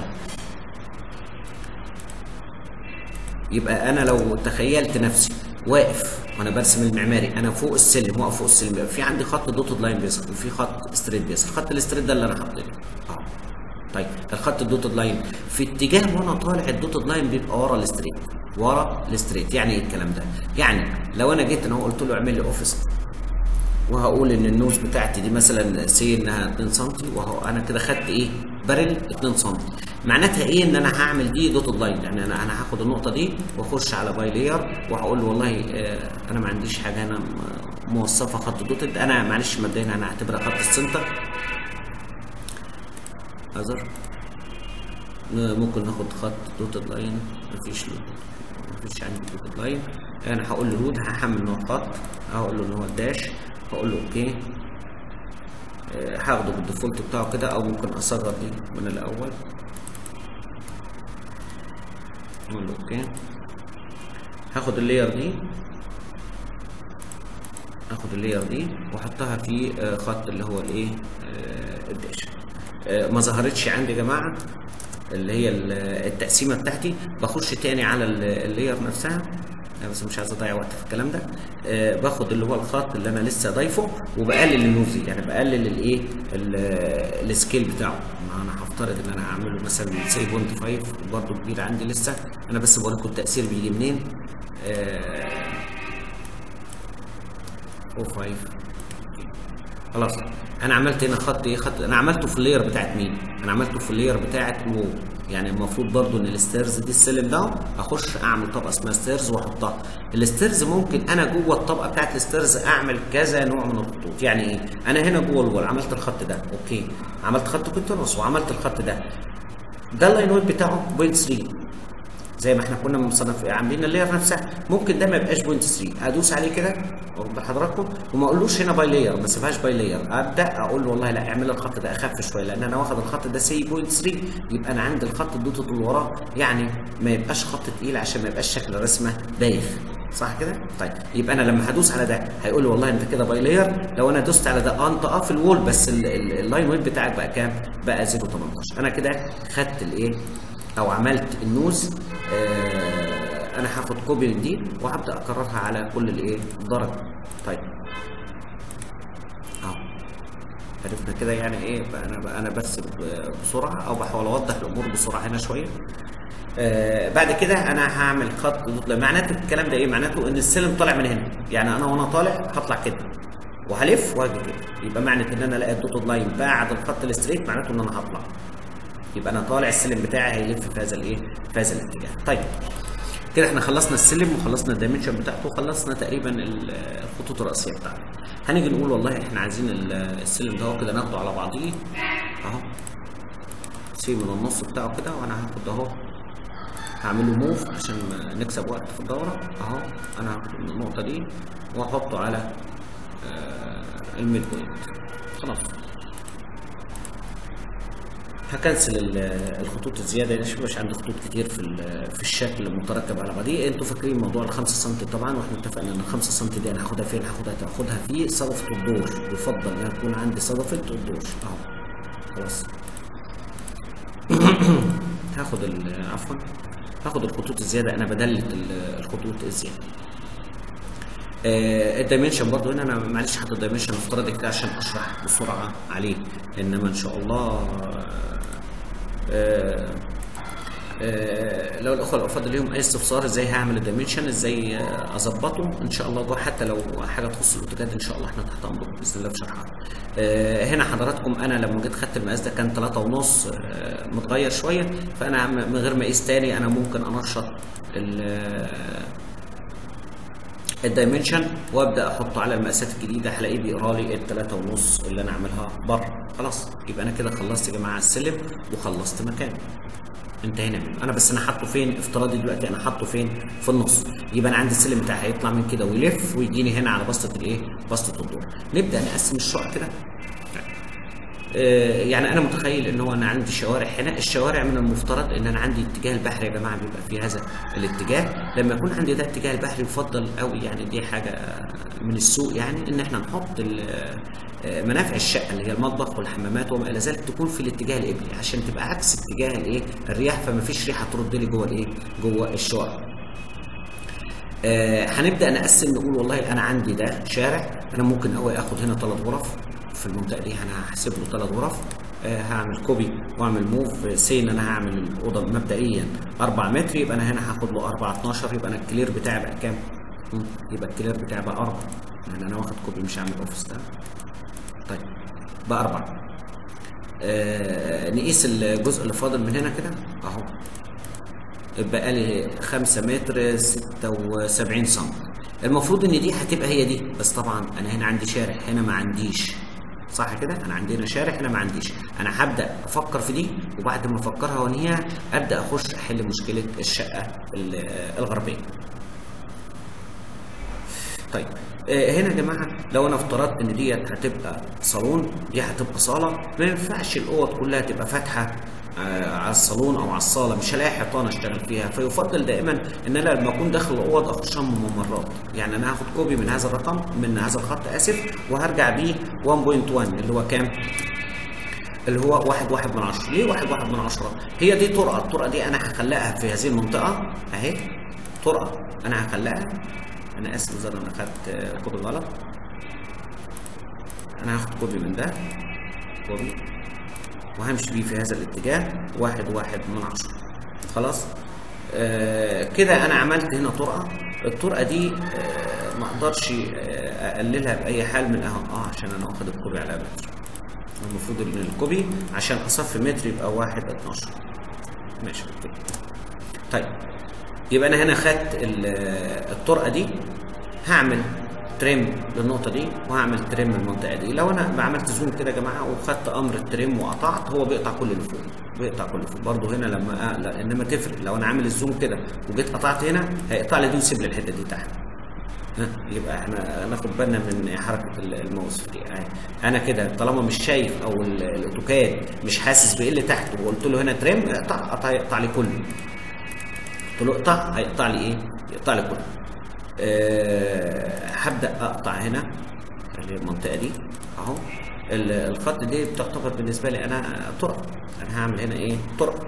يبقى انا لو تخيلت نفسي واقف وانا برسم المعماري انا فوق السلم واقف فوق السلم يبقى في عندي خط دوتد لاين بيظهر وفي خط ستريت بيظهر خط الستريت ده اللي انا حاطينه اه طيب الخط الدوتد لاين في اتجاه وانا طالع الدوتد لاين بيبقى ورا الستريت ورا الستريت يعني ايه الكلام ده يعني لو انا جيت انا قلت له اعمل لي اوفيس وهقول ان النوز بتاعتي دي مثلا سي انها 2 سم وهو انا كده خدت ايه بارل 2 سم معناتها ايه ان انا هعمل دي دوتد لاين يعني انا انا هاخد النقطه دي واخش على باي لاير وهقول له والله آه انا ما عنديش حاجه هنا م- موصفه خط دوتد انا معلش مبدئيا انا هعتبرها خط السنتر اذر ممكن ناخد خط دوتد لاين مفيش مفيش عندي دوتد لاين انا هقول له رود هحمل نوع خط هقول له ان هو داش هقول له اوكي آه، هاخده بالديفولت بتاعه كده او ممكن اصغر دي من الاول اقول له اوكي هاخد اللاير دي اخد اللاير دي واحطها في آه، خط اللي هو الايه آه، الداش آه، ما ظهرتش عندي يا جماعه اللي هي ال- التقسيمه بتاعتي بخش تاني على ال- اللاير نفسها انا بس مش عايز اضيع وقت في الكلام ده آه باخد اللي هو الخط اللي انا لسه ضايفه وبقلل النوز دي يعني بقلل الايه ال- السكيل بتاعه ما انا هفترض ان انا هعمله مثلا 3.5 برضه كبير عندي لسه انا بس بوريكم التاثير بيجي منين آه 05 خلاص انا عملت هنا خط ايه خط انا عملته في اللاير بتاعت مين انا عملته في اللاير بتاعت الوو يعني المفروض برضو ان الستيرز دي السلم ده اخش اعمل طبقه اسمها ستيرز واحطها الستيرز ممكن انا جوه الطبقه بتاعت الستيرز اعمل كذا نوع من الخطوط يعني ايه انا هنا جوه الوول عملت الخط ده اوكي عملت خط كونتينوس وعملت الخط ده ده اللاين ويت بتاعه بوينت 3 زي ما احنا كنا مصنف عاملين اللاير نفسها ممكن ده ما يبقاش بوينت 3 ادوس عليه كده واخد بال حضراتكم وما اقولوش هنا باي لاير ما اسيبهاش باي لاير ابدا اقول له والله لا اعمل الخط ده اخف شويه لان انا واخد الخط ده سي بوينت 3 يبقى انا عندي الخط الدوتد اللي وراه يعني ما يبقاش خط تقيل عشان ما يبقاش شكل الرسمه بايخ صح كده؟ طيب يبقى انا لما هدوس على ده هيقول لي والله انت كده باي لاير لو انا دوست على ده انت اه في الوول بس ال- ال- اللاين ويت بتاعك بقى كام؟ بقى 0.18 انا كده خدت الايه؟ او عملت النوز آه انا هاخد كوبي من دي وهبدا اكررها على كل الايه درجه طيب اهو عرفنا كده يعني ايه بقى انا بقى انا برسم ب- بسرعه او بحاول اوضح الامور بسرعه هنا شويه آه بعد كده انا هعمل خط ضد- معناته الكلام ده ايه معناته ان السلم طالع من هنا يعني انا وانا طالع هطلع كده وهلف واجي كده يبقى معنى ان انا الاقي الدوتد لاين بعد الخط الستريت معناته ان انا هطلع يبقى انا طالع السلم بتاعي هيلف في هذا الايه في هذا الاتجاه طيب كده احنا خلصنا السلم وخلصنا الدايمنشن بتاعته وخلصنا تقريبا ال- الخطوط الرئيسيه بتاعته هنيجي نقول والله احنا عايزين ال- السلم ده هو كده ناخده على بعضيه اهو سي من النص بتاعه كده وانا هاخد اهو هعمل له موف عشان نكسب وقت في الدوره اهو انا هاخد من النقطه دي واحطه على آه، الميد بوينت خلاص هكنسل ال- الخطوط الزياده دي عشان مش عندي خطوط كتير في ال- في الشكل مترتب على بعضيه انتوا فاكرين موضوع ال 5 سم طبعا واحنا اتفقنا ان ال 5 سم دي انا هاخدها فين هاخدها هاخدها في صدفه الدور يفضل انها تكون عندي صدفه الدور اهو خلاص هاخد ال- عفوا هاخد الخطوط الزياده انا بدلت ال- الخطوط الزياده آه، الدايمنشن برضو هنا انا معلش حاطط الدايمنشن افتراضي كده عشان اشرح بسرعه عليه انما ان شاء الله آه، آه، لو الاخوه الافاضل ليهم اي استفسار ازاي هعمل الدايمنشن ازاي آه، اظبطه ان شاء الله جوه حتى لو حاجه تخص الاوتوكاد ان شاء الله احنا تحت امركم باذن الله في شرحها آه، هنا حضراتكم انا لما جيت خدت المقاس ده كان 3 ونص آه، متغير شويه فانا عم- من غير ما اقيس تاني انا ممكن انشط ال- الدايمنشن وابدا احطه على المقاسات الجديده هلاقيه بيقرا لي الثلاثة ونص اللي انا عاملها بره خلاص يبقى انا كده خلصت يا جماعه السلم وخلصت مكانه انتهينا منه انا بس انا حاطه فين افتراضي دلوقتي انا حاطه فين في النص يبقى انا عندي السلم بتاعي هيطلع من كده ويلف ويجيني هنا على بسطه الايه بسطه الدور نبدا نقسم الشقق كده آه، يعني انا متخيل ان هو انا عندي شوارع هنا الشوارع من المفترض ان انا عندي اتجاه البحر يا جماعه بيبقى في هذا الاتجاه لما يكون عندي ده اتجاه البحر يفضل قوي يعني دي حاجه من السوق يعني ان احنا نحط ال- آه، منافع الشقه اللي هي المطبخ والحمامات وما الى ذلك تكون في الاتجاه القبلي عشان تبقى عكس اتجاه الايه الرياح فما فيش ريحه ترد لي جوه الايه جوه الشقق آه هنبدا نقسم نقول والله انا عندي ده شارع انا ممكن قوي اخد هنا ثلاث غرف في المنطقه دي انا هحسب له ثلاث غرف آه هعمل كوبي واعمل موف سي ان انا هعمل الاوضه مبدئيا 4 متر يبقى انا هنا هاخد له 4 12 يبقى انا الكلير بتاعي بقى كام؟ مم، يبقى الكلير بتاعي بقى 4 يعني انا واخد كوبي مش هعمل اوفيس ده طيب بقى 4 آه نقيس الجزء اللي فاضل من هنا كده اهو بقى لي 5 متر 76 سم المفروض ان دي هتبقى هي دي بس طبعا انا هنا عندي شارع هنا ما عنديش صح كده انا عندي هنا شارع هنا ما عنديش انا هبدا افكر في دي وبعد ما افكرها وانهيها ابدا اخش احل مشكله الشقه ال- الغربيه طيب آه، هنا يا جماعه لو انا افترضت ان ديت هتبقى صالون دي هتبقى صاله ما ينفعش الاوض كلها تبقى فاتحه آه، على الصالون او على الصاله مش هلاقي حيطان اشتغل فيها فيفضل دائما ان انا لما اكون داخل الاوض اخشها من ممرات يعني انا هاخد كوبي من هذا الرقم من هذا الخط اسف وهرجع بيه 1.1 اللي هو كام؟ اللي هو واحد واحد من عشرة ليه واحد واحد من عشرة هي دي طرقة الطرقة دي أنا هخلقها في هذه المنطقة أهي طرقه انا هخلقها انا اسف اذا انا اخدت آه، كوبي غلط انا هاخد كوبي من ده كوبي وهمشي بيه في هذا الاتجاه واحد واحد من عشرة خلاص آه كده انا عملت هنا طرقه الطرقه دي آه ما اقدرش آه اقللها باي حال من اهو اه عشان انا واخد الكوبي على متر المفروض ان الكوبي عشان اصفي متر يبقى واحد 12 ماشي اوكي طيب يبقى انا هنا خدت ال- الطرقه دي هعمل تريم للنقطه دي وهعمل تريم للمنطقه دي لو انا عملت زوم كده يا جماعه وخدت امر التريم وقطعت هو بيقطع كل اللي فوق بيقطع كل اللي فوق برضه هنا لما أ... لا انما تفرق لو انا عامل الزوم كده وجيت قطعت هنا هيقطع لي دي ويسيب لي الحته دي تحت ها، يبقى احنا ناخد بالنا من حركه ال- الماوس في دي أهي. انا كده طالما مش شايف او ال- الاوتوكاد مش حاسس بايه اللي تحت وقلت له هنا تريم اقطع قطع يقطع لي كله قلت له اقطع هيقطع لي ايه؟ يقطع لي كله. أه هبدا اقطع هنا اللي هي المنطقه دي اهو ال- الخط دي بتعتبر بالنسبه لي انا طرق انا هعمل هنا ايه؟ طرق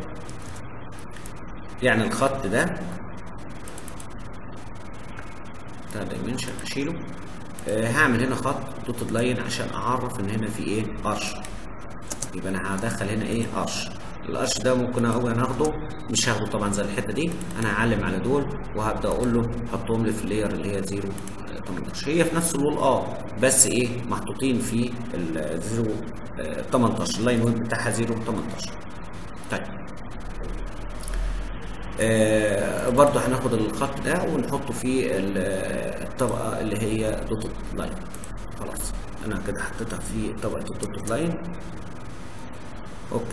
يعني الخط ده ده دايمنشن اشيله أه هعمل هنا خط دوتد لاين عشان اعرف ان هنا في ايه؟ قرش يبقى انا هدخل هنا ايه قرش القرش ده ممكن اقول انا اخده مش هاخده طبعا زي الحته دي انا هعلم على دول وهبدا اقول له حطهم لي في اللاير اللي هي 0 آه، 18 هي في نفس الوول اه بس ايه محطوطين في ال 0 آه، 18 اللاين ويب بتاعها 0 18 طيب آه برضو هناخد الخط ده ونحطه في ال- الطبقه اللي هي دوت لاين خلاص انا كده حطيتها في طبقه الدوت لاين اوكي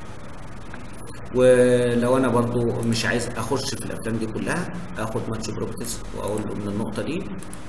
ولو انا برضو مش عايز اخش في الافلام دي كلها اخد ماتش بروبرتيز واقول له من النقطه دي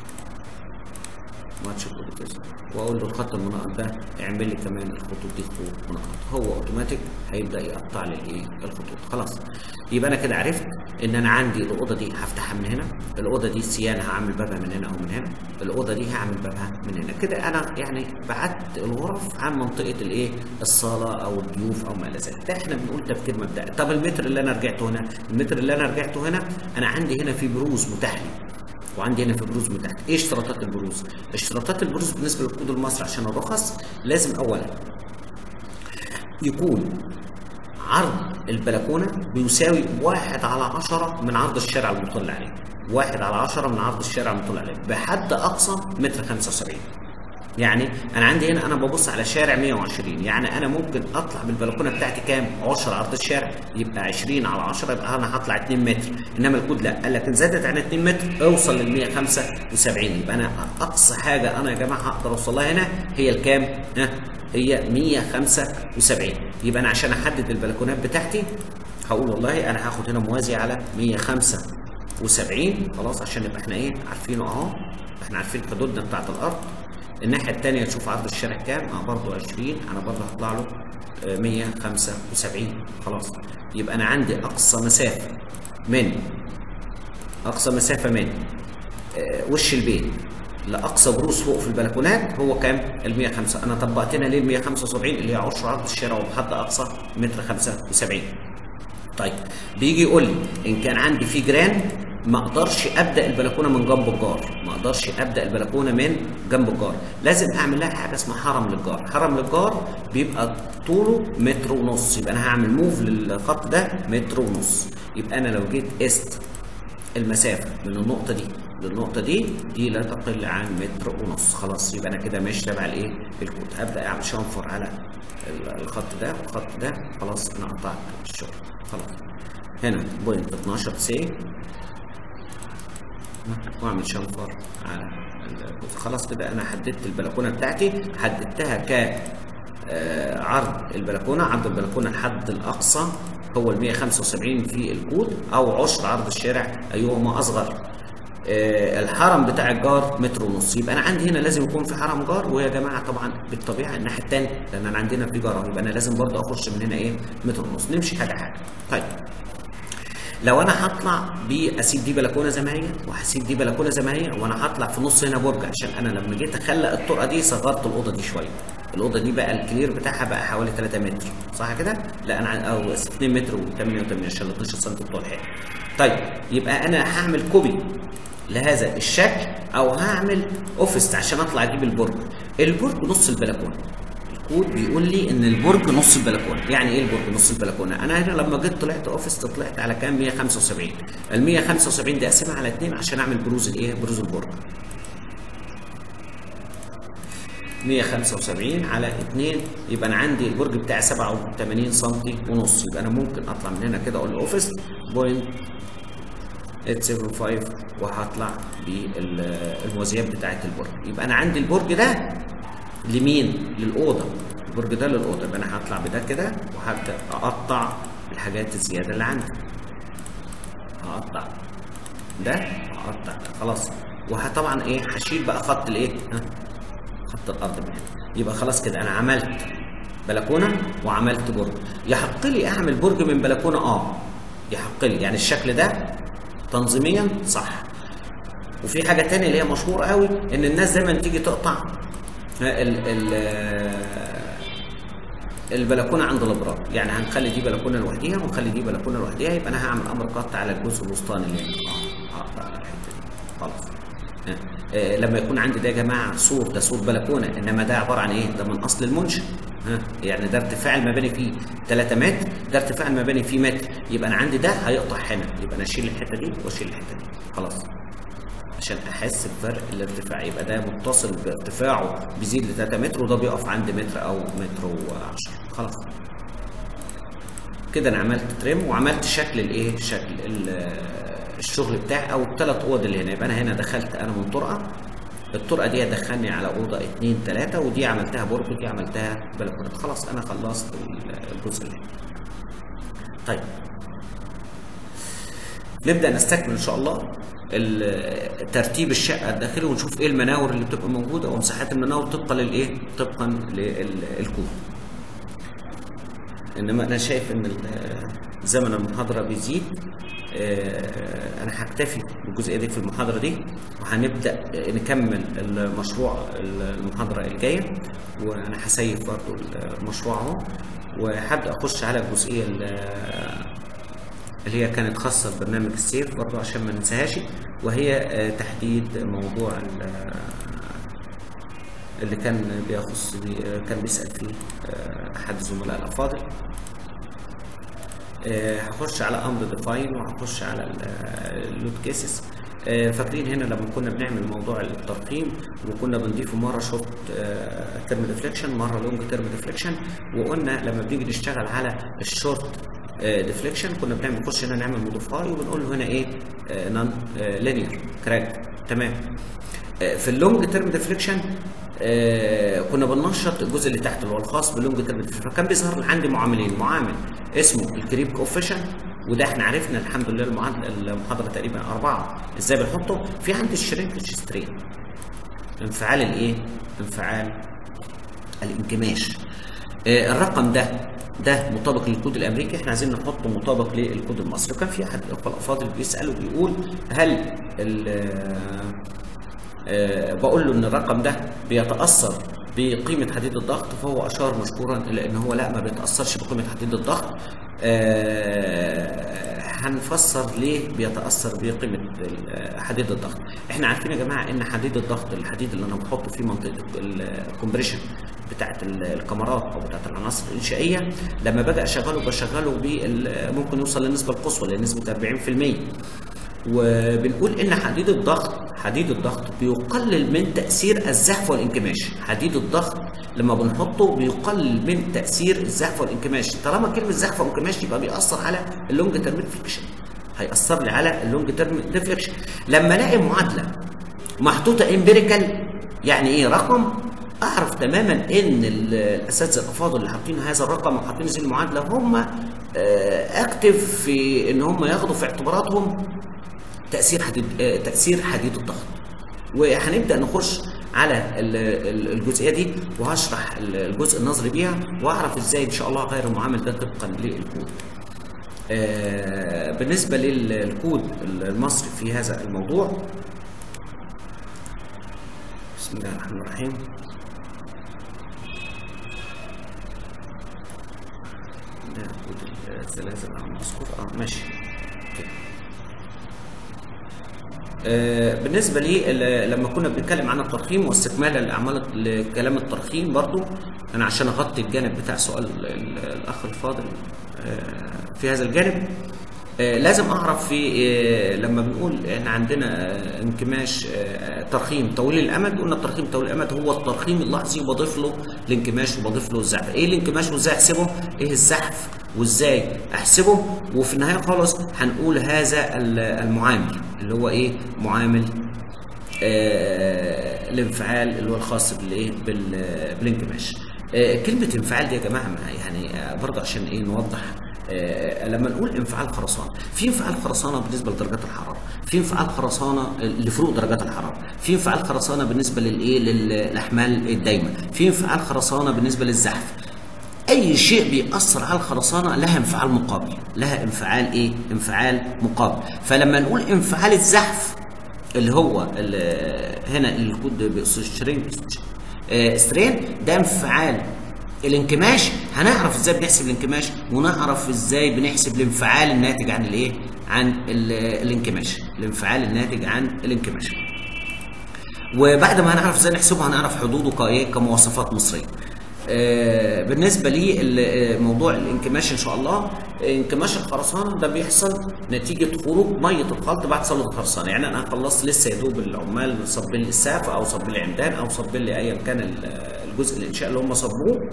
ماتش بروبرتيز واقول له الخط المنقط ده اعمل لي كمان الخطوط دي خطوط منقط هو اوتوماتيك هيبدا يقطع لي الايه الخطوط خلاص يبقى انا كده عرفت ان انا عندي الاوضه دي هفتحها من هنا الاوضه دي السيانه هعمل بابها من هنا او من هنا الاوضه دي هعمل بابها من هنا كده انا يعني بعدت الغرف عن منطقه الايه الصاله او الضيوف او ما الى ذلك ده احنا بنقول تفكير مبدئي طب المتر اللي انا رجعته هنا المتر اللي انا رجعته هنا انا عندي هنا في بروز متاح لي وعندي هنا في بروز من تحت ايه اشتراطات البروز اشتراطات البروز بالنسبه للكود المصري عشان الرخص لازم اولا يكون عرض البلكونه بيساوي واحد على عشرة من عرض الشارع المطل عليه واحد على عشرة من عرض الشارع المطل عليه بحد اقصى متر 75 يعني انا عندي هنا انا ببص على شارع 120 يعني انا ممكن اطلع بالبلكونه بتاعتي كام 10 عرض الشارع يبقى 20 على 10 يبقى انا هطلع 2 متر انما الكود لا قال لك ان زادت عن 2 متر اوصل لل 175 يبقى انا اقصى حاجه انا يا جماعه هقدر اوصل لها هنا هي الكام ها هي 175 يبقى انا عشان احدد البلكونات بتاعتي هقول والله انا هاخد هنا موازي على 175 خلاص عشان نبقى احنا ايه عارفينه اهو احنا عارفين حدودنا بتاعت الارض الناحية التانية تشوف عرض الشارع كام؟ اه برضه 20 انا برضه هطلع له آه، 175 خلاص يبقى انا عندي اقصى مسافة من اقصى مسافة من آه، وش البيت لاقصى بروز فوق في البلكونات هو كام؟ ال 105 انا طبقت هنا ليه ال 175 اللي هي عشر عرض الشارع وبحد اقصى متر 75 طيب بيجي يقول لي ان كان عندي في جيران ما اقدرش ابدا البلكونه من جنب الجار ما اقدرش ابدا البلكونه من جنب الجار لازم اعمل لها حاجه اسمها حرم للجار حرم للجار بيبقى طوله متر ونص يبقى انا هعمل موف للخط ده متر ونص يبقى انا لو جيت قست المسافه من النقطه دي للنقطه دي دي لا تقل عن متر ونص خلاص يبقى انا كده ماشي تبع الايه الكود ابدا اعمل شنفر على ال- الخط ده والخط ده خلاص انا قطعت الشغل خلاص هنا بوينت 12 سي واعمل شنفر على الجزء خلاص كده انا حددت البلكونه بتاعتي حددتها ك آه، عرض البلكونه عرض البلكونه الحد الاقصى هو ال 175 في الكود او عشر عرض الشارع ايهما اصغر آه، الحرم بتاع الجار متر ونص يبقى انا عندي هنا لازم يكون في حرم جار ويا جماعه طبعا بالطبيعه الناحيه الثانيه لان انا عندنا في جار يبقى انا لازم برضه اخش من هنا ايه متر ونص نمشي حاجه حاجه طيب لو انا هطلع باسيب دي بلكونه زي ما هي وهسيب دي بلكونه زي ما هي وانا هطلع في نص هنا برج عشان انا لما جيت اخلق الطرقه دي صغرت الاوضه دي شويه الاوضه دي بقى الكلير بتاعها بقى حوالي 3 متر صح كده لا انا ع- او 2 متر و88 عشان 12 سم بتوع الحيط طيب يبقى انا هعمل كوبي لهذا الشكل او هعمل اوفست عشان اطلع اجيب البرج البرج نص البلكونه الكود بيقول لي ان البرج نص البلكونه يعني ايه البرج نص البلكونه انا هنا لما جيت طلعت اوفست طلعت على كام 175 ال 175 دي اقسمها على 2 عشان اعمل بروز الايه بروز البرج 175 على 2 يبقى انا عندي البرج بتاعي 87 سم ونص يبقى انا ممكن اطلع من هنا كده اقول اوفست بوينت 875 وهطلع بالموازيات بتاعه البرج يبقى انا عندي البرج ده لمين للاوضه البرج ده للاوضه يبقى انا هطلع بده كده وهبدا اقطع الحاجات الزياده اللي عندي هقطع ده هقطع ده خلاص وطبعا ايه هشيل بقى خط الايه ها خط الارض من هنا يبقى خلاص كده انا عملت بلكونه وعملت برج يحق لي اعمل برج من بلكونه اه يحق لي يعني الشكل ده تنظيميا صح وفي حاجه تانية اللي هي مشهوره قوي ان الناس دايما تيجي تقطع ال ال البلكونه عند الابراج يعني هنخلي دي بلكونه لوحديها ونخلي دي بلكونه لوحديها يبقى انا هعمل امر قطع على الجزء الوسطاني اللي هنا اه هقطع على الحته دي خلاص آه. آه لما يكون عندي ده يا جماعه سور ده سور بلكونه انما ده عباره عن ايه؟ ده من اصل المنشا ها يعني ده ارتفاع المباني فيه 3 متر ده ارتفاع المباني فيه متر يبقى انا عندي ده هيقطع هنا يبقى انا اشيل الحته دي واشيل الحته دي خلاص عشان احس بفرق الارتفاع يبقى ده متصل بارتفاعه بيزيد ل 3 متر وده بيقف عند متر او متر و10 خلاص كده انا عملت تريم وعملت شكل الايه شكل الشغل بتاعي او الثلاث اوض اللي هنا يبقى انا هنا دخلت انا من طرقه الطرقه دي هتدخلني على اوضه اثنين ثلاثه ودي عملتها برج ودي عملتها بلكونه خلاص انا خلصت الجزء اللي طيب نبدا نستكمل ان شاء الله ترتيب الشقه الداخلي ونشوف ايه المناور اللي بتبقى موجوده ومساحات المناور طبقا للايه طبقا للكود انما انا شايف ان زمن المحاضره بيزيد انا هكتفي بالجزئيه دي في المحاضره دي وهنبدا نكمل المشروع المحاضره الجايه وانا هسيف برضو المشروع اهو وهبدا اخش على الجزئيه اللي هي كانت خاصه ببرنامج السيف برضو عشان ما ننساهاش وهي تحديد موضوع اللي كان بيخص كان بيسال فيه احد الزملاء الافاضل هخش على امر ديفاين وهخش على اللود كيسز فاكرين هنا لما كنا بنعمل موضوع الترقيم وكنا بنضيفه مره شورت ترم ديفليكشن مره لونج ترم ديفليكشن وقلنا لما بنيجي نشتغل على الشورت ديفليكشن كنا بنعمل نخش هنا نعمل موديفاي وبنقول له هنا ايه نون لينير كراك تمام في اللونج ترم ديفليكشن آه كنا بننشط الجزء اللي تحت اللي هو الخاص باللونج ترم فكان بيظهر لي عندي معاملين معامل اسمه الكريب كوفيشن وده احنا عرفنا الحمد لله المحاضره تقريبا اربعه ازاي بنحطه في عندي الشرينكج سترين انفعال الايه؟ انفعال الانكماش آه الرقم ده ده مطابق للكود الامريكي احنا عايزين نحطه مطابق للكود المصري وكان في احد الاخوه الافاضل بيسال وبيقول هل أه بقول له ان الرقم ده بيتاثر بقيمه حديد الضغط فهو اشار مشكورا الى ان هو لا ما بيتاثرش بقيمه حديد الضغط أه هنفسر ليه بيتاثر بقيمه حديد الضغط احنا عارفين يا جماعه ان حديد الضغط الحديد اللي انا بحطه في منطقه الكومبريشن بتاعه الكاميرات او بتاعه العناصر الانشائيه لما باجي اشغله بشغله ممكن يوصل للنسبه القصوى لنسبه 40% وبنقول ان حديد الضغط حديد الضغط بيقلل من تاثير الزحف والانكماش حديد الضغط لما بنحطه بيقلل من تاثير الزحف والانكماش طالما كلمه زحف وانكماش يبقى بيأثر على اللونج تيرم ديفليكشن هيأثر لي على اللونج تيرم ديفليكشن لما الاقي معادله محطوطه امبيريكال يعني ايه رقم اعرف تماما ان الاساتذه الافاضل اللي حاطين هذا الرقم وحاطين هذه المعادله هم اكتف في ان هم ياخدوا في اعتباراتهم تاثير حديد تاثير حديد الضغط وهنبدا نخش على الجزئيه دي وهشرح الجزء النظري بيها واعرف ازاي ان شاء الله اغير المعامل ده طبقا للكود بالنسبه للكود المصري في هذا الموضوع بسم الله الرحمن الرحيم ده كود الزلازل المذكور اه ماشي كده آه، بالنسبه لي ال- لما كنا بنتكلم عن الترخيم واستكمالا لاعمال لكلام الترخيم برضو انا عشان اغطي الجانب بتاع سؤال ال- ال- الاخ الفاضل آه، في هذا الجانب آه، لازم اعرف في آه، لما بنقول احنا عندنا آه، انكماش آه، ترخيم طويل الامد قلنا الترخيم طويل الامد هو الترخيم اللحظي وبضيف له الانكماش وبضيف له الزحف ايه الانكماش وازاي احسبه ايه الزحف وازاي احسبه وفي النهايه خالص هنقول هذا ال- المعامل اللي هو ايه معامل آه، الانفعال اللي هو الخاص بالايه بال- بالانكماش آه، كلمه انفعال دي يا جماعه ما- يعني آه، برضه عشان ايه نوضح آه، لما نقول انفعال خرسانه في انفعال خرسانه بالنسبه لدرجات الحراره في انفعال خرسانه لفروق درجات الحراره في انفعال خرسانه بالنسبه للايه للاحمال الدايمه في انفعال خرسانه بالنسبه للزحف اي شيء بيأثر على الخرسانه لها انفعال مقابل لها انفعال ايه انفعال مقابل فلما نقول انفعال الزحف اللي هو ال- هنا الكود بسترين سترين ده انفعال الانكماش هنعرف ازاي بنحسب الانكماش ونعرف ازاي بنحسب الانفعال الناتج عن الايه عن ال- الانكماش الانفعال الناتج عن الانكماش وبعد ما هنعرف ازاي نحسبه هنعرف حدوده كايه كمواصفات مصريه آه، بالنسبه لي ال- آه، موضوع الانكماش ان شاء الله انكماش الخرسانه ده بيحصل نتيجه خروج ميه الخلط بعد صلب الخرسانه يعني انا خلصت لسه يا دوب العمال صبين لي السقف او صبين لي عمدان او صبين لي ايا كان ال- الجزء الانشاء اللي هم صبوه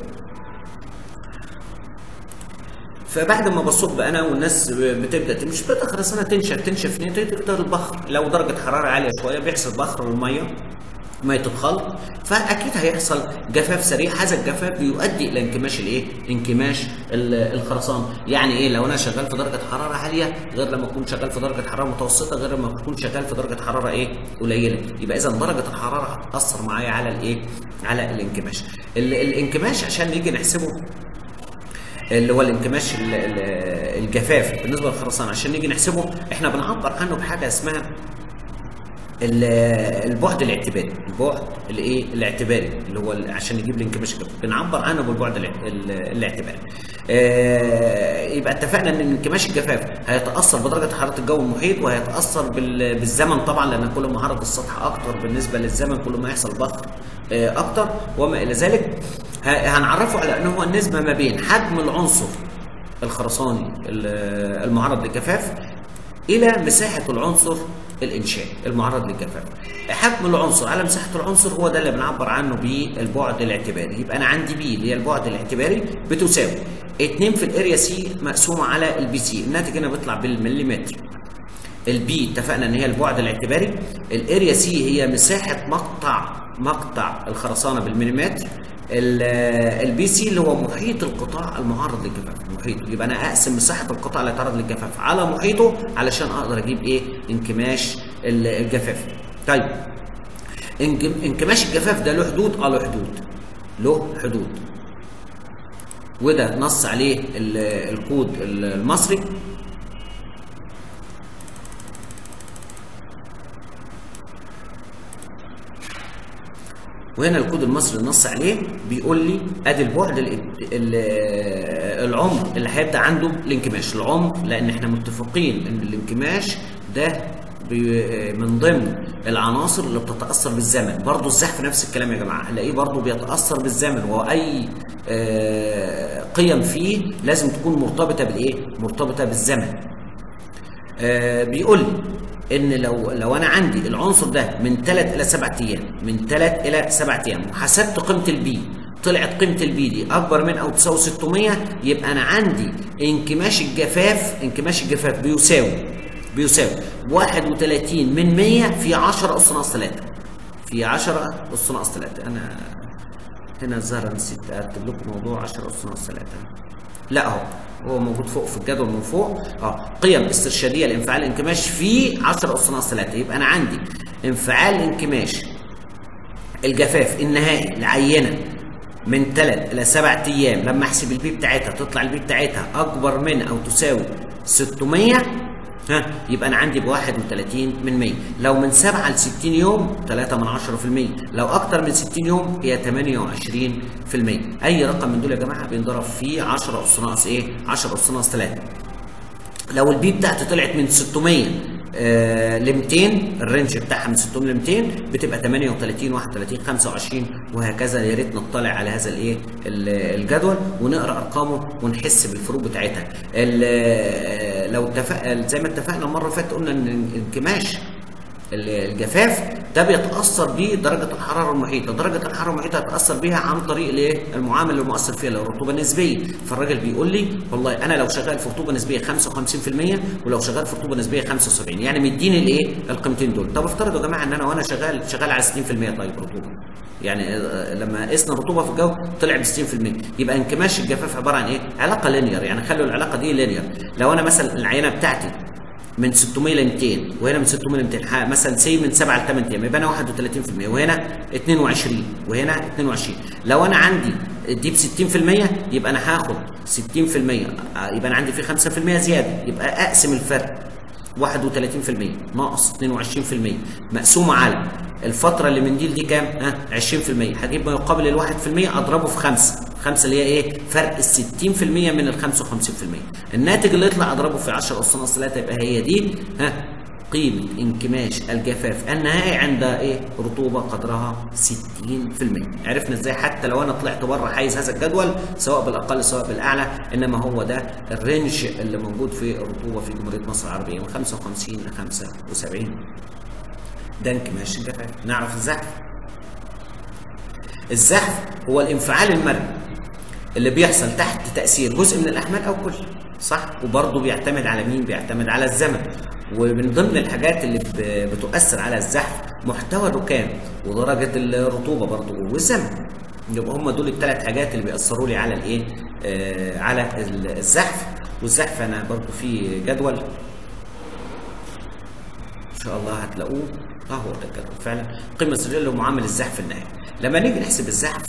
فبعد ما بصب انا والناس بتبدا تمشي بتبدا خرسانه تنشف تنشف تقدر البخر لو درجه حراره عاليه شويه بيحصل بخر الميه ميه الخلط فاكيد هيحصل جفاف سريع هذا الجفاف بيؤدي الى انكماش الايه؟ انكماش ال- الخرسانه يعني ايه لو انا شغال في درجه حراره عاليه غير لما اكون شغال في درجه حراره متوسطه غير لما اكون شغال في درجه حراره ايه؟ قليله يبقى اذا درجه الحراره هتاثر معايا على الايه؟ على الانكماش ال- الانكماش عشان نيجي نحسبه اللي هو الانكماش ال- ال- الجفاف بالنسبه للخرسانه عشان نيجي نحسبه احنا بنعبر عنه بحاجه اسمها ال- البعد الاعتباري البعد الايه الاعتباري اللي هو ال- عشان نجيب الانكماش الجفاف بنعبر عنه بالبعد الع- ال- الاعتباري آه، يبقى اتفقنا ان انكماش الجفاف هيتاثر بدرجه حراره الجو المحيط وهيتاثر بال- بالزمن طبعا لان كل ما عرض السطح اكتر بالنسبه للزمن كل ما يحصل بخر آه، اكتر وما الى ذلك ه- هنعرفه على انه هو النسبه ما بين حجم العنصر الخرساني ال- المعرض للجفاف الى مساحه العنصر الانشائي المعرض للجفاف حجم العنصر على مساحه العنصر هو ده اللي بنعبر عنه بالبعد الاعتباري يبقى انا عندي بي اللي هي البعد الاعتباري بتساوي 2 في الاريا سي مقسومه على البي سي الناتج هنا بيطلع بالمليمتر البي اتفقنا ان هي البعد الاعتباري الاريا سي هي مساحه مقطع مقطع الخرسانه بالمليمتر البي سي اللي هو محيط القطاع المعرض للجفاف محيطه يبقى انا اقسم مساحه القطاع اللي يتعرض للجفاف على محيطه علشان اقدر اجيب ايه انكماش ال- الجفاف طيب انك- انكماش الجفاف ده له حدود اه له حدود له حدود وده نص عليه ال- الكود المصري وهنا الكود المصري نص عليه بيقول لي ادي البعد ال- ال- العمر اللي هيبدا عنده الانكماش العمر لان احنا متفقين ان الانكماش ده بي- من ضمن العناصر اللي بتتاثر بالزمن برضه الزحف نفس الكلام يا جماعه هنلاقيه برضه بيتاثر بالزمن واي آه، قيم فيه لازم تكون مرتبطه بالايه مرتبطه بالزمن آه، بيقول لي ان لو لو انا عندي العنصر ده من 3 الى 7 ايام من 3 الى 7 ايام وحسبت قيمه البي طلعت قيمه البي دي اكبر من او تساوي 600 يبقى انا عندي انكماش الجفاف انكماش الجفاف بيساوي بيساوي 31 من 100 في 10 اس ناقص 3 في 10 اس ناقص 3 انا هنا الظاهر نسيت اكتب لكم موضوع 10 اس ناقص 3 لا اهو هو موجود فوق في الجدول من فوق اه قيم استرشاديه لانفعال الانكماش في 10 اس ناقص 3 يبقى انا عندي انفعال انكماش الجفاف النهائي لعينه من 3 الى 7 ايام لما احسب البي بتاعتها تطلع البي بتاعتها اكبر من او تساوي 600 ها يبقى انا عندي ب 31 من 100 لو من 7 ل 60 يوم 3 من 10% لو اكتر من 60 يوم هي 28% اي رقم من دول يا جماعه بينضرب فيه 10 اس ناقص ايه 10 اس ناقص 3 لو البي بتاعته طلعت من 600 آه ل 200 الرينج بتاعها من 600 ل 200 بتبقى 38 31 25 وهكذا يا ريت نطلع على هذا الايه ال- الجدول ونقرا ارقامه ونحس بالفروق بتاعتها ال- لو اتفق زي ما اتفقنا المره اللي فاتت قلنا ان الانكماش ال- الجفاف ده بيتاثر بيه درجه الحراره المحيطه درجه الحراره المحيطه هتاثر بيها عن طريق الايه المعامل اللي مؤثر فيها اللي هو الرطوبه النسبيه فالراجل بيقول لي والله انا لو شغال في رطوبه نسبيه 55% ولو شغال في رطوبه نسبيه 75 يعني مديني الايه القيمتين دول طب افترضوا يا جماعه ان انا وانا شغال شغال على 60% طيب رطوبه يعني آه، لما قسنا الرطوبه في الجو طلع ب 60% يبقى انكماش الجفاف عباره عن ايه علاقه لينير يعني خلوا العلاقه دي لينير لو انا مثلا العينه بتاعتي من 600 ل 200 وهنا من 600 ل 200 ح- مثلا سي من 7 ل 8 ايام يبقى انا 31% وهنا 22 وهنا 22 لو انا عندي دي ب 60% يبقى انا هاخد 60% آه، يبقى انا عندي في 5% زياده يبقى اقسم الفرق 31% ناقص 22% مقسومه على الفترة اللي من دي لدي كام؟ ها 20% هجيب ما يقابل ال 1% اضربه في 5 5 اللي هي ايه؟ فرق ال 60% من ال 55% الناتج اللي يطلع اضربه في 10 اس ناقص 3 يبقى هي دي ها قيمة انكماش الجفاف النهائي عند ايه؟ رطوبة قدرها 60% عرفنا ازاي حتى لو انا طلعت بره حيز هذا الجدول سواء بالاقل سواء بالاعلى انما هو ده الرينج اللي موجود في الرطوبة في جمهورية مصر العربية من 55 ل 75 ده انكماش الجفاف نعرف الزحف الزحف هو الانفعال المرئي اللي بيحصل تحت تأثير جزء من الأحمال أو كل صح وبرضه بيعتمد على مين بيعتمد على الزمن ومن ضمن الحاجات اللي ب- بتؤثر على الزحف محتوى الركام ودرجة الرطوبة برضه والزمن يبقى هم دول الثلاث حاجات اللي بيأثروا لي على الايه آه على ال- الزحف والزحف انا برضه في جدول ان شاء الله هتلاقوه اه هو ده الجدول فعلا قيمه السجل ومعامل الزحف النهائي لما نيجي نحسب الزحف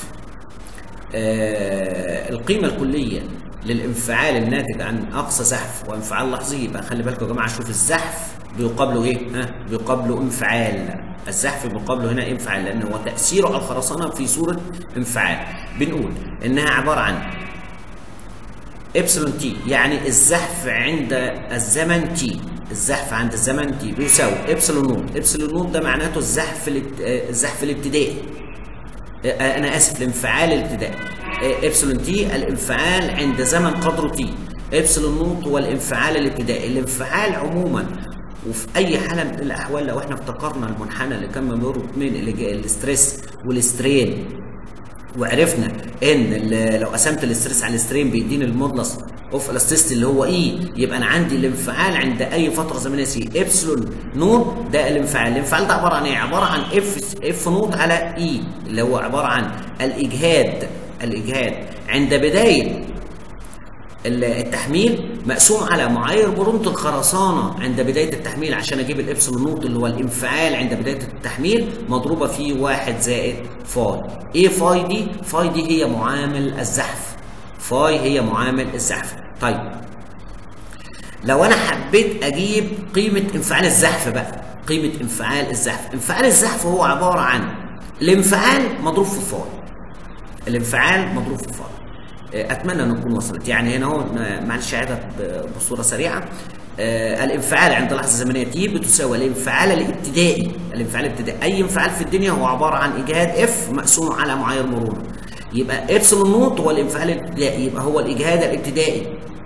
آه القيمه الكليه للانفعال الناتج عن اقصى زحف وانفعال لحظي يبقى خلي بالكم يا جماعه شوف الزحف بيقابله ايه؟ ها بيقابله انفعال الزحف بيقابله هنا انفعال لان هو تاثيره على الخرسانه في صوره انفعال بنقول انها عباره عن ابسلون تي يعني الزحف عند الزمن تي الزحف عند الزمن تي بيساوي ابسلون نوت ابسلون نوت ده معناته الزحف الابت- آه، الزحف الابتدائي آه، انا اسف الانفعال الابتدائي آه، ابسلون تي الانفعال عند زمن قدره تي ابسلون نوت هو الانفعال الابتدائي الانفعال عموما وفي اي حاله من الاحوال لو احنا افتكرنا المنحنى اللي كان بيربط من اللي- الاستريس والسترين وعرفنا ان ال- لو قسمت الاستريس على السترين بيديني المودلس اوف الاستيستي اللي هو اي يبقى انا عندي الانفعال عند اي فتره زمنيه سي ابسلون نوت ده الانفعال الانفعال ده عباره عن ايه عباره عن اف اف نوت على اي اللي هو عباره عن الاجهاد الاجهاد عند بدايه ال- التحميل مقسوم على معايير مرونة الخرسانة عند بداية التحميل عشان أجيب الإبسلون نوت اللي هو الانفعال عند بداية التحميل مضروبة في واحد زائد فاي. إيه فاي دي؟ فاي دي هي معامل الزحف. فاي هي معامل الزحف. طيب لو أنا حبيت أجيب قيمة انفعال الزحف بقى قيمة انفعال الزحف. انفعال الزحف هو عبارة عن الانفعال مضروب في فاي. الانفعال مضروب في فاي. اتمنى ان نكون وصلت يعني هنا هو معلش اعيدها ب- بصوره سريعه آه، الانفعال عند لحظه زمنيه تي بتساوي الانفعال الابتدائي الانفعال الابتدائي اي انفعال في الدنيا هو عباره عن اجهاد اف مقسوم على معايير مرونه يبقى ابسلون نوت هو الانفعال الابتدائي يبقى هو الاجهاد الابتدائي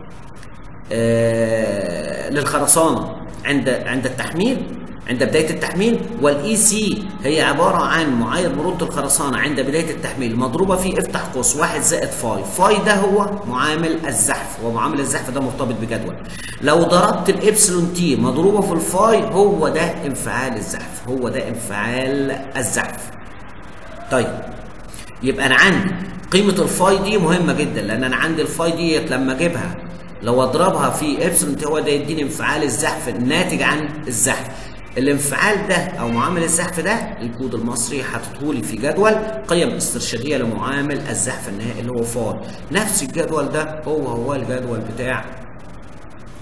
آه، للخرسانه عند عند التحميل عند بدايه التحميل والاي سي هي عباره عن معايير مرونه الخرسانه عند بدايه التحميل مضروبه في افتح قوس واحد زائد فاي فاي ده هو معامل الزحف ومعامل الزحف ده مرتبط بجدول لو ضربت الابسلون تي مضروبه في الفاي هو ده انفعال الزحف هو ده انفعال الزحف طيب يبقى انا عندي قيمه الفاي دي مهمه جدا لان انا عندي الفاي ديت لما اجيبها لو اضربها في ابسلون هو ده يديني انفعال الزحف الناتج عن الزحف الانفعال ده او معامل الزحف ده الكود المصري حاططهولي في جدول قيم استرشاديه لمعامل الزحف النهائي اللي هو فاي نفس الجدول ده هو هو الجدول بتاع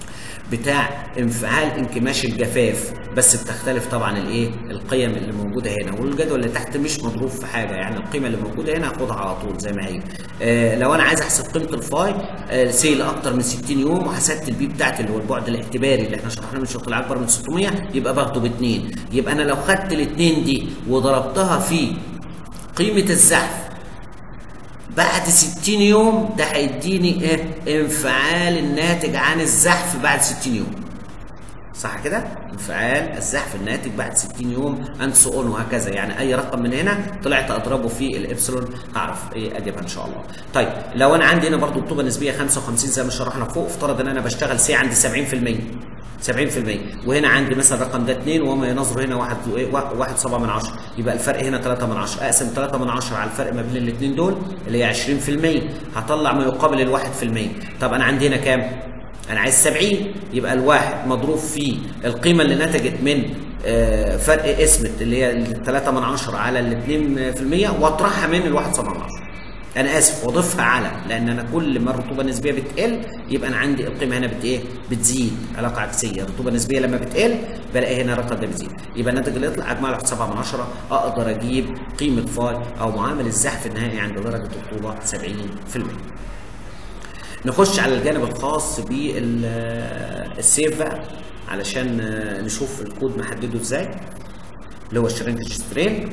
بتاع انفعال انكماش الجفاف بس بتختلف طبعا الايه القيم اللي موجوده هنا والجدول اللي تحت مش مضروب في حاجه يعني القيمه اللي موجوده هنا هاخدها على طول زي ما هي آه لو انا عايز احسب قيمه الفاي آه سيل اكتر من 60 يوم وحسبت البي بتاعتي اللي هو البعد الاعتباري اللي احنا شرحناه من شغل اكبر من 600 يبقى باخده باثنين يبقى انا لو خدت الاثنين دي وضربتها في قيمه الزحف بعد 60 يوم ده هيديني ايه انفعال الناتج عن الزحف بعد 60 يوم صح كده انفعال الزحف الناتج بعد 60 يوم اند سو اون وهكذا يعني اي رقم من هنا طلعت اضربه في الابسلون هعرف ايه اجيبها ان شاء الله طيب لو انا عندي هنا برضو رطوبه نسبيه 55 زي ما شرحنا فوق افترض ان انا بشتغل سي عندي 70% 70% وهنا عندي مثلا الرقم ده 2 وما ينظر هنا 1 1 7 من 10 يبقى الفرق هنا 3 من 10 اقسم 3 من 10 على الفرق ما بين الاثنين دول اللي هي 20% هطلع ما يقابل ال 1% طب انا عندي هنا كام؟ انا عايز 70 يبقى الواحد مضروب في القيمه اللي نتجت من آه فرق اسمت اللي هي 3 من 10 على ال 2% واطرحها من ال 1 7 من 10 انا اسف واضيفها على لان انا كل ما الرطوبه النسبيه بتقل يبقى انا عندي القيمه هنا بت ايه بتزيد علاقه عكسيه الرطوبه النسبيه لما بتقل بلاقي هنا الرقم ده بيزيد يبقى الناتج اللي يطلع اجمع 1 7 من 10 اقدر اجيب قيمه فاي او معامل الزحف النهائي عند درجه الرطوبه 70% نخش على الجانب الخاص بالسيف بقى علشان نشوف الكود محدده ازاي اللي هو الشرينكج سترين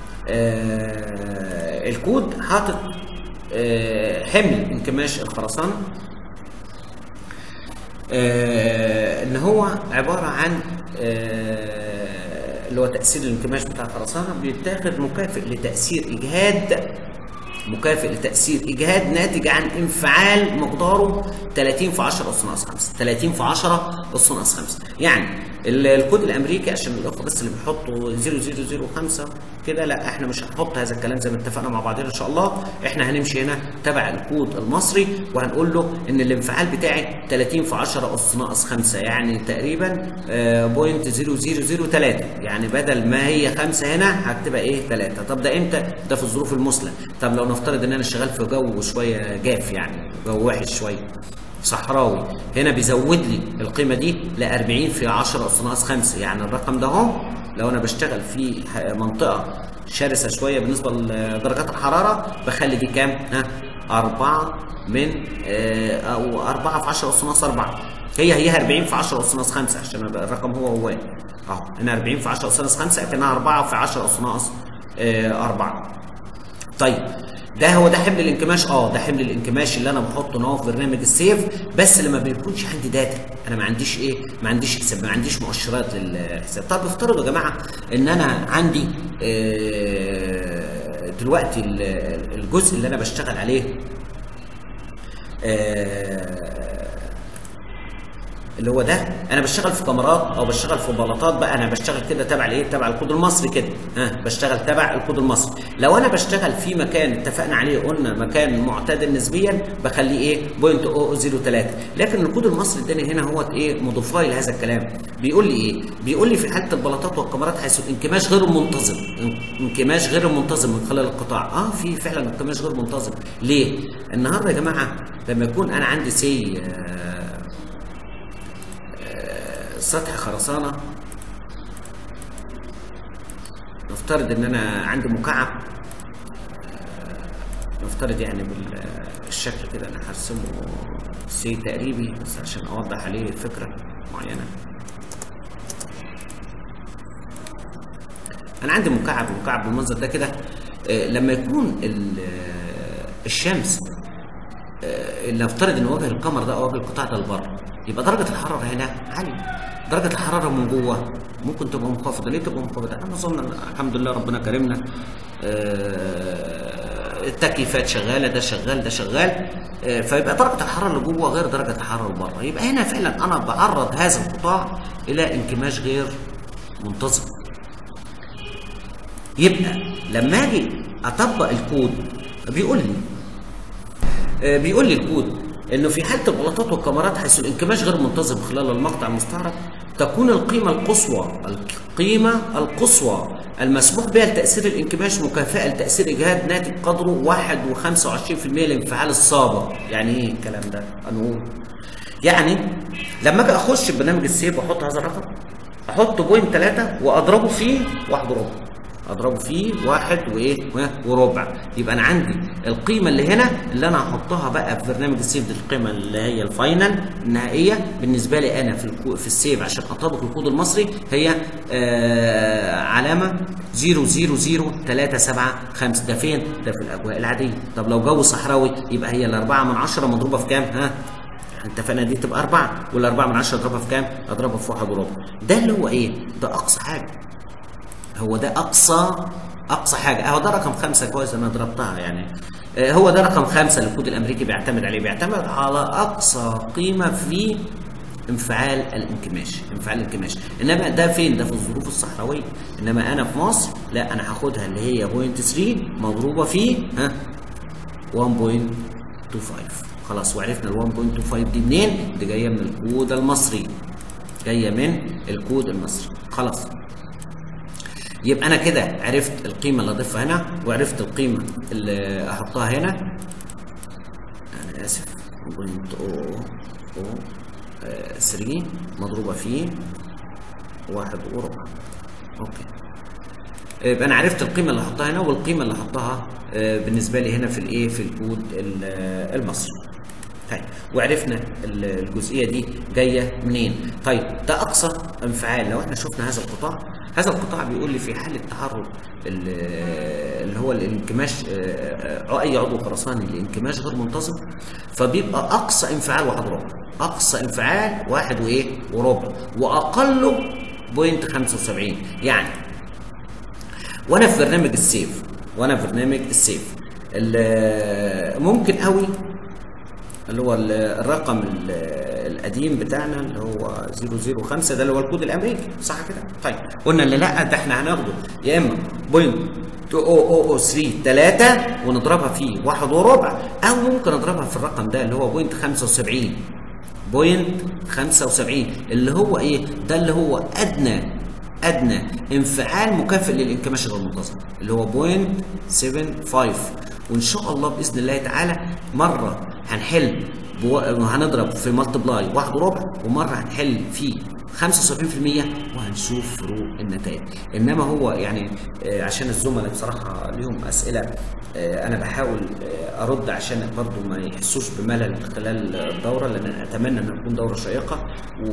آه الكود حاطط آه حمل انكماش الخرسانه آه ان هو عباره عن آه اللي هو تاثير الانكماش بتاع الخرسانه بيتاخد مكافئ لتاثير اجهاد مكافئ لتأثير إجهاد ناتج عن انفعال مقداره 30 في 10 أس ناقص 5 30 في 10 أس ناقص 5 يعني الكود الأمريكي عشان الأخوة بس اللي بيحطوا 0005 كده لا احنا مش هنحط هذا الكلام زي ما اتفقنا مع بعضنا إن شاء الله احنا هنمشي هنا تبع الكود المصري وهنقول له إن الانفعال بتاعي 30 في 10 أس ناقص 5 يعني تقريبا بوينت 0003 يعني بدل ما هي 5 هنا هكتبها إيه 3 طب ده إمتى؟ ده في الظروف المثلى طب لو نفترض ان انا شغال في جو شويه جاف يعني جو وحش شويه صحراوي هنا بيزود لي القيمه دي ل 40 في 10 اس ناقص 5 يعني الرقم ده اهو لو انا بشتغل في منطقه شرسه شويه بالنسبه لدرجات الحراره بخلي دي كام؟ ها 4 من او 4 في 10 اس ناقص 4 هي هي 40 في 10 اس ناقص 5 عشان الرقم هو هو اهو هنا 40 في 10 اس ناقص 5 كانها 4 في 10 اس ناقص 4 طيب ده هو ده حمل الانكماش اه ده حمل الانكماش اللي انا بحطه ان هو في برنامج السيف بس لما بيكونش عندي داتا انا ما عنديش ايه ما عنديش حساب ما عنديش مؤشرات للحساب طب افترضوا يا جماعه ان انا عندي آه دلوقتي الجزء اللي انا بشتغل عليه آه اللي هو ده انا بشتغل في كاميرات او بشتغل في بلاطات بقى انا بشتغل كده تبع الايه تبع الكود المصري كده ها بشتغل تبع الكود المصري لو انا بشتغل في مكان اتفقنا عليه قلنا مكان معتدل نسبيا بخليه ايه بوينت 003 لكن الكود المصري اداني هنا هو ايه موديفاي لهذا الكلام بيقول لي ايه بيقول لي في حاله البلاطات والكاميرات حيث الانكماش غير منتظم انكماش غير منتظم من خلال القطاع اه في فعلا انكماش غير منتظم ليه النهارده يا جماعه لما يكون انا عندي سي آه سطح خرسانه نفترض ان انا عندي مكعب نفترض يعني بالشكل كده انا هرسمه سي تقريبي بس عشان اوضح عليه فكره معينه انا عندي مكعب المكعب بالمنظر ده كده لما يكون الشمس نفترض ان وجه القمر ده او وجه القطاع ده لبره يبقى درجه الحراره هنا عاليه درجه الحراره من جوه ممكن تبقى منخفضه ليه تبقى منخفضه انا اظن الحمد لله ربنا كرمنا التكييفات شغاله ده شغال ده شغال فيبقى درجه الحراره اللي جوه غير درجه الحراره اللي بره يبقى هنا فعلا انا بعرض هذا القطاع الى انكماش غير منتظم يبقى لما اجي اطبق الكود بيقول لي بيقول لي الكود انه في حاله البلاطات والكاميرات حيث الانكماش غير منتظم خلال المقطع المستعرض تكون القيمه القصوى القيمه القصوى المسموح بها لتاثير الانكماش مكافاه لتاثير اجهاد ناتج قدره 1.25% لانفعال السابق يعني ايه الكلام ده هنقول يعني لما اجي اخش ببرنامج السيف واحط هذا الرقم احط بوينت 3 واضربه فيه واحد وربع اضربه فيه واحد وايه وربع يبقى انا عندي القيمه اللي هنا اللي انا هحطها بقى في برنامج السيف دي القيمه اللي هي الفاينل النهائيه بالنسبه لي انا في الكو في السيف عشان اطابق الكود المصري هي آه علامه 000375 ده فين؟ ده في الاجواء العاديه طب لو جو صحراوي يبقى هي الأربعة من عشرة مضروبه في كام؟ ها؟ اتفقنا دي تبقى أربعة والأربعة من عشرة أضربها في كام؟ أضربها في واحد وربع ده اللي هو إيه؟ ده أقصى حاجة هو ده اقصى اقصى حاجه اهو ده رقم خمسه كويس انا ضربتها يعني هو ده رقم خمسه اللي الكود الامريكي بيعتمد عليه بيعتمد على اقصى قيمه في انفعال الانكماش انفعال الانكماش انما ده فين ده في الظروف الصحراويه انما انا في مصر لا انا هاخدها اللي هي بوينت 3 مضروبه في ها 1.25 خلاص وعرفنا ال 1.25 دي منين دي جايه من الكود المصري جايه من الكود المصري خلاص يبقى انا كده عرفت القيمه اللي اضيفها هنا وعرفت القيمه اللي احطها هنا انا اسف بوينت او او 3 مضروبه في واحد وربع اوكي يبقى انا عرفت القيمه اللي احطها هنا والقيمه اللي احطها بالنسبه لي هنا في الايه في الكود المصري طيب وعرفنا الجزئيه دي جايه منين طيب ده اقصى انفعال لو احنا شفنا هذا القطاع هذا القطاع بيقول لي في حاله تعرض اللي هو الانكماش اي عضو خرساني لانكماش غير منتظم فبيبقى اقصى انفعال واحد ربع اقصى انفعال واحد وايه وربع واقله بوينت 75 يعني وانا في برنامج السيف وانا في برنامج السيف ممكن قوي اللي هو الرقم القديم بتاعنا اللي هو 005 ده اللي هو الكود الامريكي صح كده؟ طيب قلنا اللي لا ده احنا هناخده يا اما بوينت 0.003 3 ونضربها في واحد وربع او ممكن اضربها في الرقم ده اللي هو بوينت 75 بوينت 75 اللي هو ايه؟ ده اللي هو ادنى ادنى انفعال مكافئ للانكماش الغير منتظم اللي هو بوينت 75 وان شاء الله باذن الله تعالى مره هنحل بو... هنضرب في مالتبلاي واحد وربع ومره هنحل في 75% وهنشوف فروق النتائج انما هو يعني آه عشان الزملاء بصراحه ليهم اسئله آه انا بحاول آه ارد عشان برضو ما يحسوش بملل خلال الدوره لان اتمنى ان تكون دوره شيقه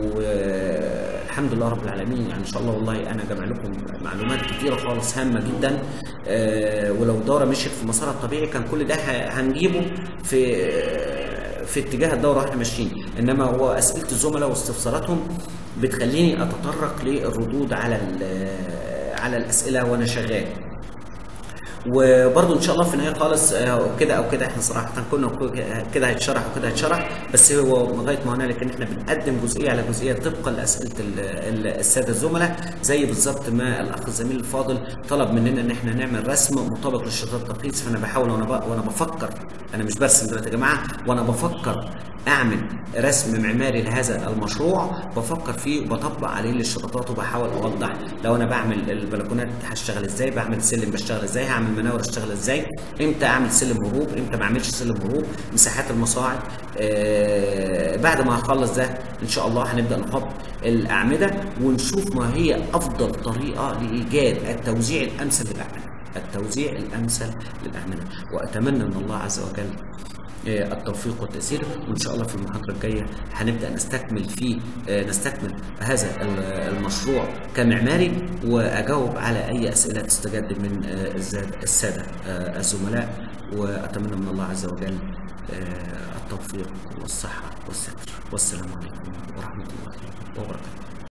والحمد لله رب العالمين يعني ان شاء الله والله انا جمع لكم معلومات كتيره خالص هامه جدا ولو الدوره مشيت في مسارها الطبيعي كان كل ده هنجيبه في في اتجاه الدوره واحنا ماشيين انما هو اسئله الزملاء واستفساراتهم بتخليني اتطرق للردود على على الاسئله وانا شغال وبرضه ان شاء الله في النهايه خالص كده او كده احنا صراحه كنا كده هيتشرح وكده هيتشرح بس هو لغايه ما هنالك ان احنا بنقدم جزئيه على جزئيه طبقا لاسئله الساده الزملاء زي بالظبط ما الاخ الزميل الفاضل طلب مننا ان احنا نعمل رسم مطابق للشتات التقييس فانا بحاول وانا وانا بفكر انا مش برسم دلوقتي يا جماعه وانا بفكر اعمل رسم معماري لهذا المشروع بفكر فيه وبطبق عليه الاشتراطات وبحاول اوضح لو انا بعمل البلكونات هشتغل ازاي بعمل سلم بشتغل ازاي هعمل مناور اشتغل ازاي امتى اعمل سلم هروب امتى ما اعملش سلم هروب مساحات المصاعد آه بعد ما هخلص ده ان شاء الله هنبدا نحط الاعمده ونشوف ما هي افضل طريقه لايجاد التوزيع الامثل للاعمده التوزيع الامثل للاعمده واتمنى من الله عز وجل التوفيق والتيسير وان شاء الله في المحاضره الجايه هنبدا نستكمل في نستكمل هذا المشروع كمعماري واجاوب على اي اسئله تستجد من الساده الزملاء واتمنى من الله عز وجل التوفيق والصحه والستر والسلام عليكم ورحمه الله وبركاته